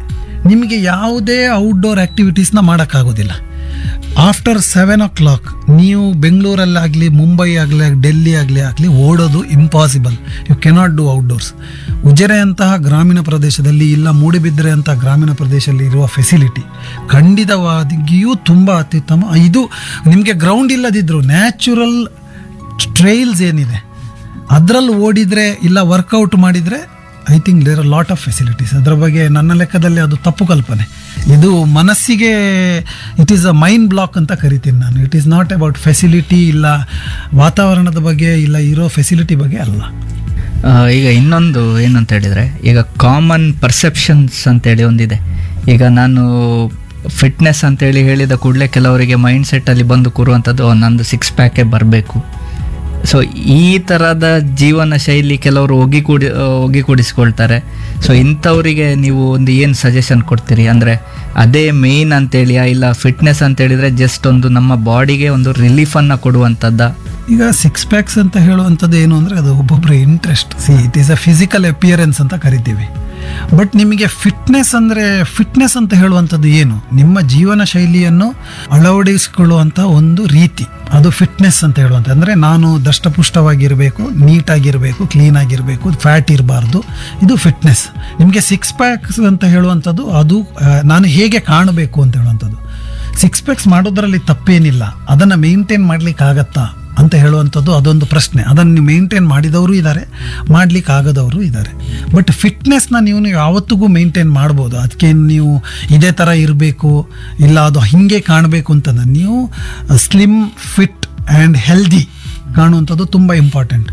Speaker 4: ನಿಮಗೆ ಯಾವುದೇ ಔಟ್ಡೋರ್ ಆ್ಯಕ್ಟಿವಿಟೀಸ್ನ ಮಾಡೋಕ್ಕಾಗೋದಿಲ್ಲ ಆಫ್ಟರ್ ಸೆವೆನ್ ಓ ಕ್ಲಾಕ್ ನೀವು ಬೆಂಗಳೂರಲ್ಲಾಗಲಿ ಮುಂಬೈ ಆಗಲಿ ಡೆಲ್ಲಿ ಆಗಲಿ ಆಗಲಿ ಓಡೋದು impossible you cannot do outdoors Ujire ಅಂತಹ ಗ್ರಾಮೀಣ ಪ್ರದೇಶದಲ್ಲಿ ಇಲ್ಲ ಮೂಡಿಬಿದ್ರೆ ಅಂತ ಗ್ರಾಮೀಣ ಪ್ರದೇಶದಲ್ಲಿ ಇರುವ ಫೆಸಿಲಿಟಿ ಖಂಡಿತವಾಗಿಯೂ ತುಂಬ ಅತ್ಯುತ್ತಮ ಇದು ನಿಮಗೆ ಗ್ರೌಂಡ್ ಇಲ್ಲದಿದ್ದರೂ ನ್ಯಾಚುರಲ್ ಟ್ರೈಲ್ಸ್ ಏನಿದೆ ಅದರಲ್ಲಿ ಓಡಿದರೆ ಇಲ್ಲ ವರ್ಕೌಟ್ ಮಾಡಿದರೆ I think there are lot of facilities ಅದರ ಬಗ್ಗೆ ನನ್ನ ಲೆಕ್ಕದಲ್ಲಿ ಅದು ತಪ್ಪು ಕಲ್ಪನೆ ಇದು ಮನಸ್ಸಿಗೆ it is a mind block ಅಂತ ಕರಿತೀನಿ ನಾನು it is not about facility ಇಲ್ಲ ವಾತಾವರಣದ ಬಗ್ಗೆ ಇಲ್ಲ ಇರೋ ಫೆಸಿಲಿಟಿ ಬಗ್ಗೆ ಅಲ್ಲ
Speaker 5: ಆ, ಈಗ ಇನ್ನೊಂದು ಏನು ಅಂತ ಹೇಳಿದರೆ ಈಗ ಕಾಮನ್ ಪರ್ಸೆಪ್ಷನ್ಸ್ ಅಂತೇಳಿ ಒಂದಿದೆ ಈಗ ನಾನು ಫಿಟ್ನೆಸ್ ಅಂತೇಳಿ ಹೇಳಿದ ಕೂಡಲೇ ಕೆಲವರಿಗೆ ಮೈಂಡ್ ಸೆಟ್ಟಲ್ಲಿ ಬಂದು ಕೂರುವಂಥದ್ದು "ಓ, ನಂದು ಸಿಕ್ಸ್ ಪ್ಯಾಕೇ ಬರಬೇಕು ಸೊ ಈ ಥರದ ಜೀವನ ಶೈಲಿ ಕೆಲವರು ಒಗ್ಗಿಕೂಡಿ ಒಗ್ಗಿಕೂಡಿಸ್ಕೊಳ್ತಾರೆ ಸೊ ಇಂಥವರಿಗೆ ನೀವು ಒಂದು ಏನು ಸಜೆಷನ್ ಕೊಡ್ತೀರಿ ಅಂದರೆ ಅದೇ ಮೇಯ್ನ್ ಅಂತೇಳಿಯಾ ಇಲ್ಲ ಫಿಟ್ನೆಸ್ ಅಂತೇಳಿದರೆ ಜಸ್ಟ್ ಒಂದು ನಮ್ಮ ಬಾಡಿಗೆ ಒಂದು ರಿಲೀಫನ್ನು ಕೊಡುವಂಥದ್ದ
Speaker 4: ಈಗ ಸಿಕ್ಸ್ ಪ್ಯಾಕ್ಸ್ ಅಂತ ಹೇಳುವಂಥದ್ದು ಏನು ಅಂದರೆ ಅದು ಒಬ್ಬೊಬ್ಬರ interest see it is a physical appearance ಅಂತ ಕರಿತೀವಿ ಬಟ್ ನಿಮಗೆ ಫಿಟ್ನೆಸ್ ಅಂದರೆ ಫಿಟ್ನೆಸ್ ಅಂತ ಹೇಳುವಂಥದ್ದು ಏನು ನಿಮ್ಮ ಜೀವನ ಶೈಲಿಯನ್ನು ಅಳವಡಿಸಿಕೊಳ್ಳುವಂಥ ಒಂದು ರೀತಿ ಅದು ಫಿಟ್ನೆಸ್ ಅಂತ ಹೇಳುವಂಥ ಅಂದರೆ ನಾನು ದಷ್ಟಪುಷ್ಟವಾಗಿರಬೇಕು ನೀಟಾಗಿರಬೇಕು ಕ್ಲೀನಾಗಿರಬೇಕು ಫ್ಯಾಟ್ ಇರಬಾರ್ದು ಇದು ಫಿಟ್ನೆಸ್ ನಿಮಗೆ ಸಿಕ್ಸ್ ಪ್ಯಾಕ್ಸ್ ಅಂತ ಹೇಳುವಂಥದ್ದು ಅದು ಆ, ನಾನು ಹೇಗೆ ಕಾಣಬೇಕು ಅಂತ ಹೇಳುವಂಥದ್ದು ಸಿಕ್ಸ್ ಪ್ಯಾಕ್ಸ್ ಮಾಡೋದ್ರಲ್ಲಿ ತಪ್ಪೇನಿಲ್ಲ ಅದನ್ನು ಮೇಂಟೈನ್ ಮಾಡ್ಲಿಕ್ಕೆ ಆಗತ್ತಾ ಅಂತ ಹೇಳುವಂಥದ್ದು ಅದೊಂದು ಪ್ರಶ್ನೆ ಅದನ್ನು ನೀವು ಮೇಂಟೈನ್ ಮಾಡಿದವರು ಇದ್ದಾರೆ ಮಾಡ್ಲಿಕ್ಕೆ ಆಗದವರು ಇದ್ದಾರೆ ಬಟ್ ಫಿಟ್ನೆಸ್ನ ನೀವು ನೀವು ಯಾವತ್ತಿಗೂ ಮೇಂಟೈನ್ ಮಾಡ್ಬೋದು ಅದಕ್ಕೆ ನೀವು ಇದೇ ಥರ ಇರಬೇಕು ಇಲ್ಲ ಅದು ಹಿಂಗೆ ಕಾಣಬೇಕು ಅಂತ ನೀವು ಸ್ಲಿಮ್ ಫಿಟ್ ಆ್ಯಂಡ್ ಹೆಲ್ದಿ ಕಾಣುವಂಥದ್ದು ತುಂಬ important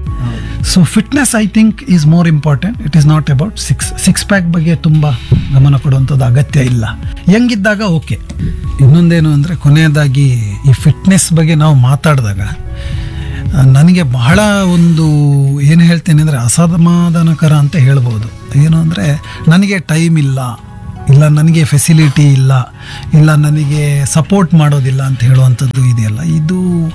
Speaker 4: so fitness I think is more important it is not about six six pack ಬಗ್ಗೆ ತುಂಬ ಗಮನ ಕೊಡುವಂಥದ್ದು ಅಗತ್ಯ ಇಲ್ಲ ಹೆಂಗಿದ್ದಾಗ ಓಕೆ ಇನ್ನೊಂದೇನು ಅಂದರೆ ಕೊನೆಯದಾಗಿ ಈ ಫಿಟ್ನೆಸ್ ಬಗ್ಗೆ ನಾವು ಮಾತಾಡಿದಾಗ ಆ, ನನಗೆ ಬಹಳ ಒಂದು ಏನು ಹೇಳ್ತೇನೆ ಅಂದರೆ ಅಸಮಾಧಾನಕರ ಅಂತ ಹೇಳ್ಬೋದು ಏನು ಅಂದರೆ ನನಗೆ ಟೈಮ್ ಇಲ್ಲ ಇಲ್ಲ ನನಗೆ ಫೆಸಿಲಿಟಿ ಇಲ್ಲ ಇಲ್ಲ ನನಗೆ ಸಪೋರ್ಟ್ ಮಾಡೋದಿಲ್ಲ ಅಂತ ಹೇಳುವಂಥದ್ದು ಇದೆಯಲ್ಲ ಇದು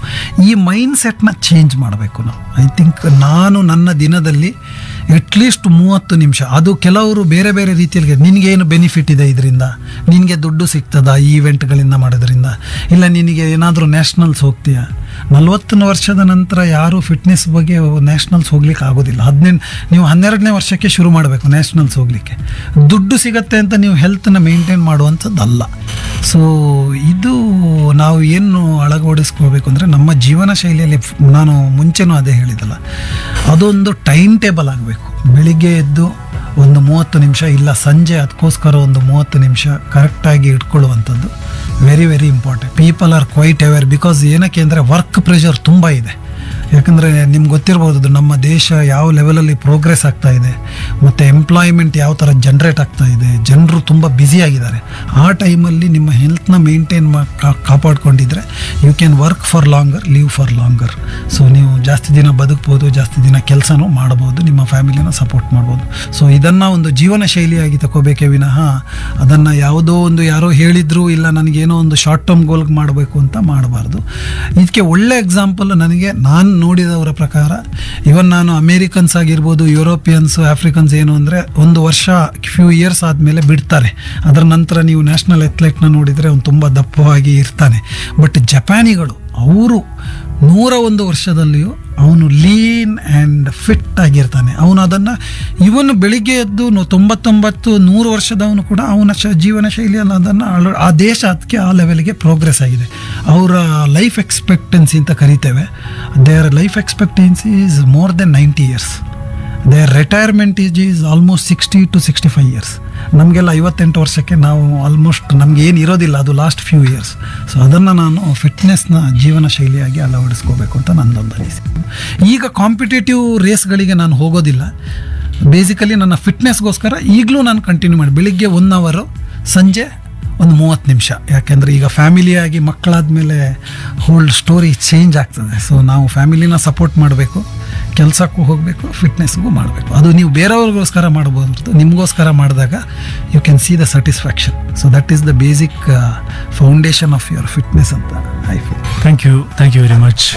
Speaker 4: ಈ ಮೈಂಡ್ ಸೆಟ್ನ ಚೇಂಜ್ ಮಾಡಬೇಕು ನಾವು ಐ ಥಿಂಕ್ ನಾನು ನನ್ನ ದಿನದಲ್ಲಿ ಅಟ್ಲೀಸ್ಟ್ ಮೂವತ್ತು ನಿಮಿಷ ಅದು ಕೆಲವರು ಬೇರೆ ಬೇರೆ ರೀತಿಯಲ್ಲಿ ನಿನಗೇನು ಬೆನಿಫಿಟ್ ಇದೆ ಇದರಿಂದ ನಿನಗೆ ದುಡ್ಡು ಸಿಗ್ತದ ಈ ಇವೆಂಟ್ಗಳಿಂದ ಮಾಡೋದ್ರಿಂದ ಇಲ್ಲ ನಿನಗೆ ಏನಾದರೂ ನ್ಯಾಷನಲ್ಸ್ ಹೋಗ್ತೀಯಾ ನಲ್ವತ್ತನೇ ವರ್ಷದ ನಂತರ ಯಾರು ಫಿಟ್ನೆಸ್ ಬಗ್ಗೆ ನ್ಯಾಷನಲ್ಸ್ ಹೋಗ್ಲಿಕ್ಕೆ ಆಗೋದಿಲ್ಲ ಹದಿನೆಂಟು ನೀವು ಹನ್ನೆರಡನೇ ವರ್ಷಕ್ಕೆ ಶುರು ಮಾಡಬೇಕು ನ್ಯಾಷನಲ್ಸ್ ಹೋಗ್ಲಿಕ್ಕೆ ದುಡ್ಡು ಸಿಗತ್ತೆ ಅಂತ ನೀವು ಹೆಲ್ತನ್ನ ಮೇಂಟೈನ್ ಮಾಡುವಂಥದ್ದು ಅಲ್ಲ ಸೊ ಇದು ನಾವು ಏನು ಅಳವಡಿಸ್ಕೋಬೇಕು ಅಂದರೆ ನಮ್ಮ ಜೀವನ ಶೈಲಿಯಲ್ಲಿ ಫ್- ನಾನು ಮುಂಚೆನೂ ಅದೇ ಹೇಳಿದಲ್ಲ ಅದೊಂದು ಟೈಮ್ ಟೇಬಲ್ ಆಗಬೇಕು ಬೆಳಿಗ್ಗೆ ಎದ್ದು ಒಂದು ಮೂವತ್ತು ನಿಮಿಷ ಇಲ್ಲ ಸಂಜೆ ಅದಕ್ಕೋಸ್ಕರ ಒಂದು ಮೂವತ್ತು ನಿಮಿಷ ಕರೆಕ್ಟಾಗಿ ಇಟ್ಕೊಳ್ಳುವಂಥದ್ದು very very important people are quite aware because ಏನಕ್ಕೆ ಅಂದರೆ ವರ್ಕ್ ಪ್ರೆಷರ್ ತುಂಬ ಇದೆ ಯಾಕಂದರೆ ನಿಮ್ಗೆ ಗೊತ್ತಿರ್ಬೋದು ಅದು ನಮ್ಮ ದೇಶ ಯಾವ ಲೆವೆಲಲ್ಲಿ ಪ್ರೋಗ್ರೆಸ್ ಆಗ್ತಾ ಇದೆ ಮತ್ತು ಎಂಪ್ಲಾಯ್ಮೆಂಟ್ ಯಾವ ಥರ ಜನ್ರೇಟ್ ಆಗ್ತಾ ಇದೆ ಜನರು ತುಂಬ ಆಗಿದ್ದಾರೆ ಆ ಟೈಮಲ್ಲಿ ನಿಮ್ಮ ಹೆಲ್ತ್ನ ಮೇಂಟೈನ್ ಮಾ ಕಾ- ಕಾಪಾಡ್ಕೊಂಡಿದ್ರೆ you can work for longer live for longer so ನೀವು ಜಾಸ್ತಿ ದಿನ ಬದುಕ್ಬೋದು ಜಾಸ್ತಿ ದಿನ ಕೆಲಸನೂ ಮಾಡ್ಬೋದು ನಿಮ್ಮ ಫ್ಯಾಮಿಲಿನ ಸಪೋರ್ಟ್ ಮಾಡ್ಬೋದು ಸೊ ಇದನ್ನು ಒಂದು ಜೀವನ ಶೈಲಿಯಾಗಿ ತಗೋಬೇಕೇ ವಿನಃ ಅದನ್ನು ಯಾವುದೋ ಒಂದು ಯಾರೋ ಹೇಳಿದ್ರು ಇಲ್ಲ ನನಗೇನೋ ಒಂದು ಶಾರ್ಟ್ ಟರ್ಮ್ ಗೋಲ್ಗೆ ಮಾಡಬೇಕು ಅಂತ ಮಾಡಬಾರ್ದು ಇದಕ್ಕೆ ಒಳ್ಳೆ ಎಕ್ಸಾಂಪಲ್ ನನಗೆ ನಾನು ನೋಡಿದವರ ಪ್ರಕಾರ ಇವನ್ ನಾನು ಅಮೇರಿಕನ್ಸ್ ಆಗಿರ್ಬೋದು ಯುರೋಪಿಯನ್ಸ್ ಆಫ್ರಿಕನ್ಸ್ ಏನು ಅಂದರೆ ಒಂದು ವರ್ಷ ಫ್ಯೂ ಇಯರ್ಸ್ ಆದಮೇಲೆ ಬಿಡ್ತಾರೆ ಅದರ ನಂತರ ನೀವು ನ್ಯಾಷನಲ್ ಅಥ್ಲೆಟ್ನ ನೋಡಿದರೆ ಅವ್ನು ತುಂಬ ದಪ್ಪವಾಗಿ ಇರ್ತಾನೆ ಬಟ್ ಜಪಾನಿಗಳು ಅವರು ನೂರ ಒಂದು ವರ್ಷದಲ್ಲಿಯೂ ಅವನು ಲೀನ್ ಆ್ಯಂಡ್ ಫಿಟ್ ಆಗಿರ್ತಾನೆ ಅವನು ಅದನ್ನು ಇವನು ಬೆಳಿಗ್ಗೆ ಎದ್ದು ನು- ತೊಂಬತ್ತೊಂಬತ್ತು ನೂರು ವರ್ಷದವನು ಕೂಡ ಅವನ ಶ ಜೀವನ ಶೈಲಿಯಲ್ಲಿ ಅದನ್ನು ಅಳ ಆ ದೇಶ ಅದಕ್ಕೆ ಆ ಲೆವೆಲ್ಗೆ ಪ್ರೋಗ್ರೆಸ್ ಆಗಿದೆ ಅವರ ಲೈಫ್ ಎಕ್ಸ್ಪೆಕ್ಟೆನ್ಸಿ ಅಂತ ಕರಿತೇವೆ there life expectancy is more than ninety years there retirement is is almost sixty to sixty five years ನಮಗೆಲ್ಲ ಐವತ್ತೆಂಟು ವರ್ಷಕ್ಕೆ ನಾವು ಆಲ್ಮೋಸ್ಟ್ ನಮ್ಗೆ ಏನು ಇರೋದಿಲ್ಲ ಅದು ಲಾಸ್ಟ್ ಫ್ಯೂ ಇಯರ್ಸ್ ಸೊ ಅದನ್ನು ನಾನು ಫಿಟ್ನೆಸ್ನ ಜೀವನ ಶೈಲಿಯಾಗಿ ಅಳವಡಿಸ್ಕೋಬೇಕು ಅಂತ ನನ್ನದೊಂದು ಅನಿಸಿಕೆ ಈಗ ಕಾಂಪಿಟೇಟಿವ್ ರೇಸ್ಗಳಿಗೆ ನಾನು ಹೋಗೋದಿಲ್ಲ ಬೇಸಿಕಲಿ ನನ್ನ ಫಿಟ್ನೆಸ್ಗೋಸ್ಕರ ಈಗಲೂ ನಾನು ಕಂಟಿನ್ಯೂ ಮಾಡಿ ಬೆಳಿಗ್ಗೆ ಒನ್ ಅವರು ಸಂಜೆ ಒಂದು ಮೂವತ್ತು ನಿಮಿಷ ಯಾಕೆಂದರೆ ಈಗ ಫ್ಯಾಮಿಲಿಯಾಗಿ ಮಕ್ಕಳಾದ ಮೇಲೆ ಹೋಲ್ ಸ್ಟೋರಿ ಚೇಂಜ್ ಆಗ್ತದೆ ಸೊ ನಾವು ಫ್ಯಾಮಿಲಿನ ಸಪೋರ್ಟ್ ಮಾಡಬೇಕು ಕೆಲಸಕ್ಕೂ ಹೋಗಬೇಕು ಫಿಟ್ನೆಸ್ಗೂ ಮಾಡಬೇಕು ಅದು ನೀವು ಬೇರೆಯವ್ರಿಗೋಸ್ಕರ ಮಾಡ್ಬೋದು ಹೊರ್ತು ನಿಮಗೋಸ್ಕರ ಮಾಡಿದಾಗ you can see the satisfaction so that is the basic foundation of your fitness ಅಂತ I feel
Speaker 3: thank you thank you very much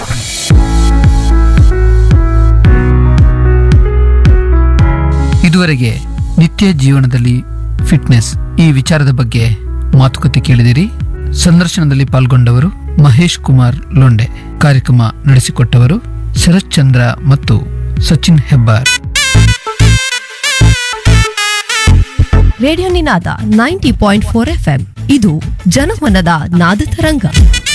Speaker 2: ಇದುವರೆಗೆ ನಿತ್ಯ ಜೀವನದಲ್ಲಿ ಫಿಟ್ನೆಸ್ ಈ ವಿಚಾರದ ಬಗ್ಗೆ ಮಾತುಕತೆ ಕೇಳಿದಿರಿ ಸಂದರ್ಶನದಲ್ಲಿ ಪಾಲ್ಗೊಂಡವರು ಮಹೇಶ್ ಕುಮಾರ್ ಲೊಂಡೆ ಕಾರ್ಯಕ್ರಮ ನಡೆಸಿಕೊಟ್ಟವರು ಶರತ್ ಚಂದ್ರ ಮತ್ತು ಸಚಿನ್ ಹೆಬ್ಬಾರ್
Speaker 6: ರೇಡಿಯೋ ನಿನಾದ ನೈಂಟಿ ಪಾಯಿಂಟ್ ಫೋರ್ ಎಫ್ ಇದು ಜನಮನದ ನಾದ ತರಂಗ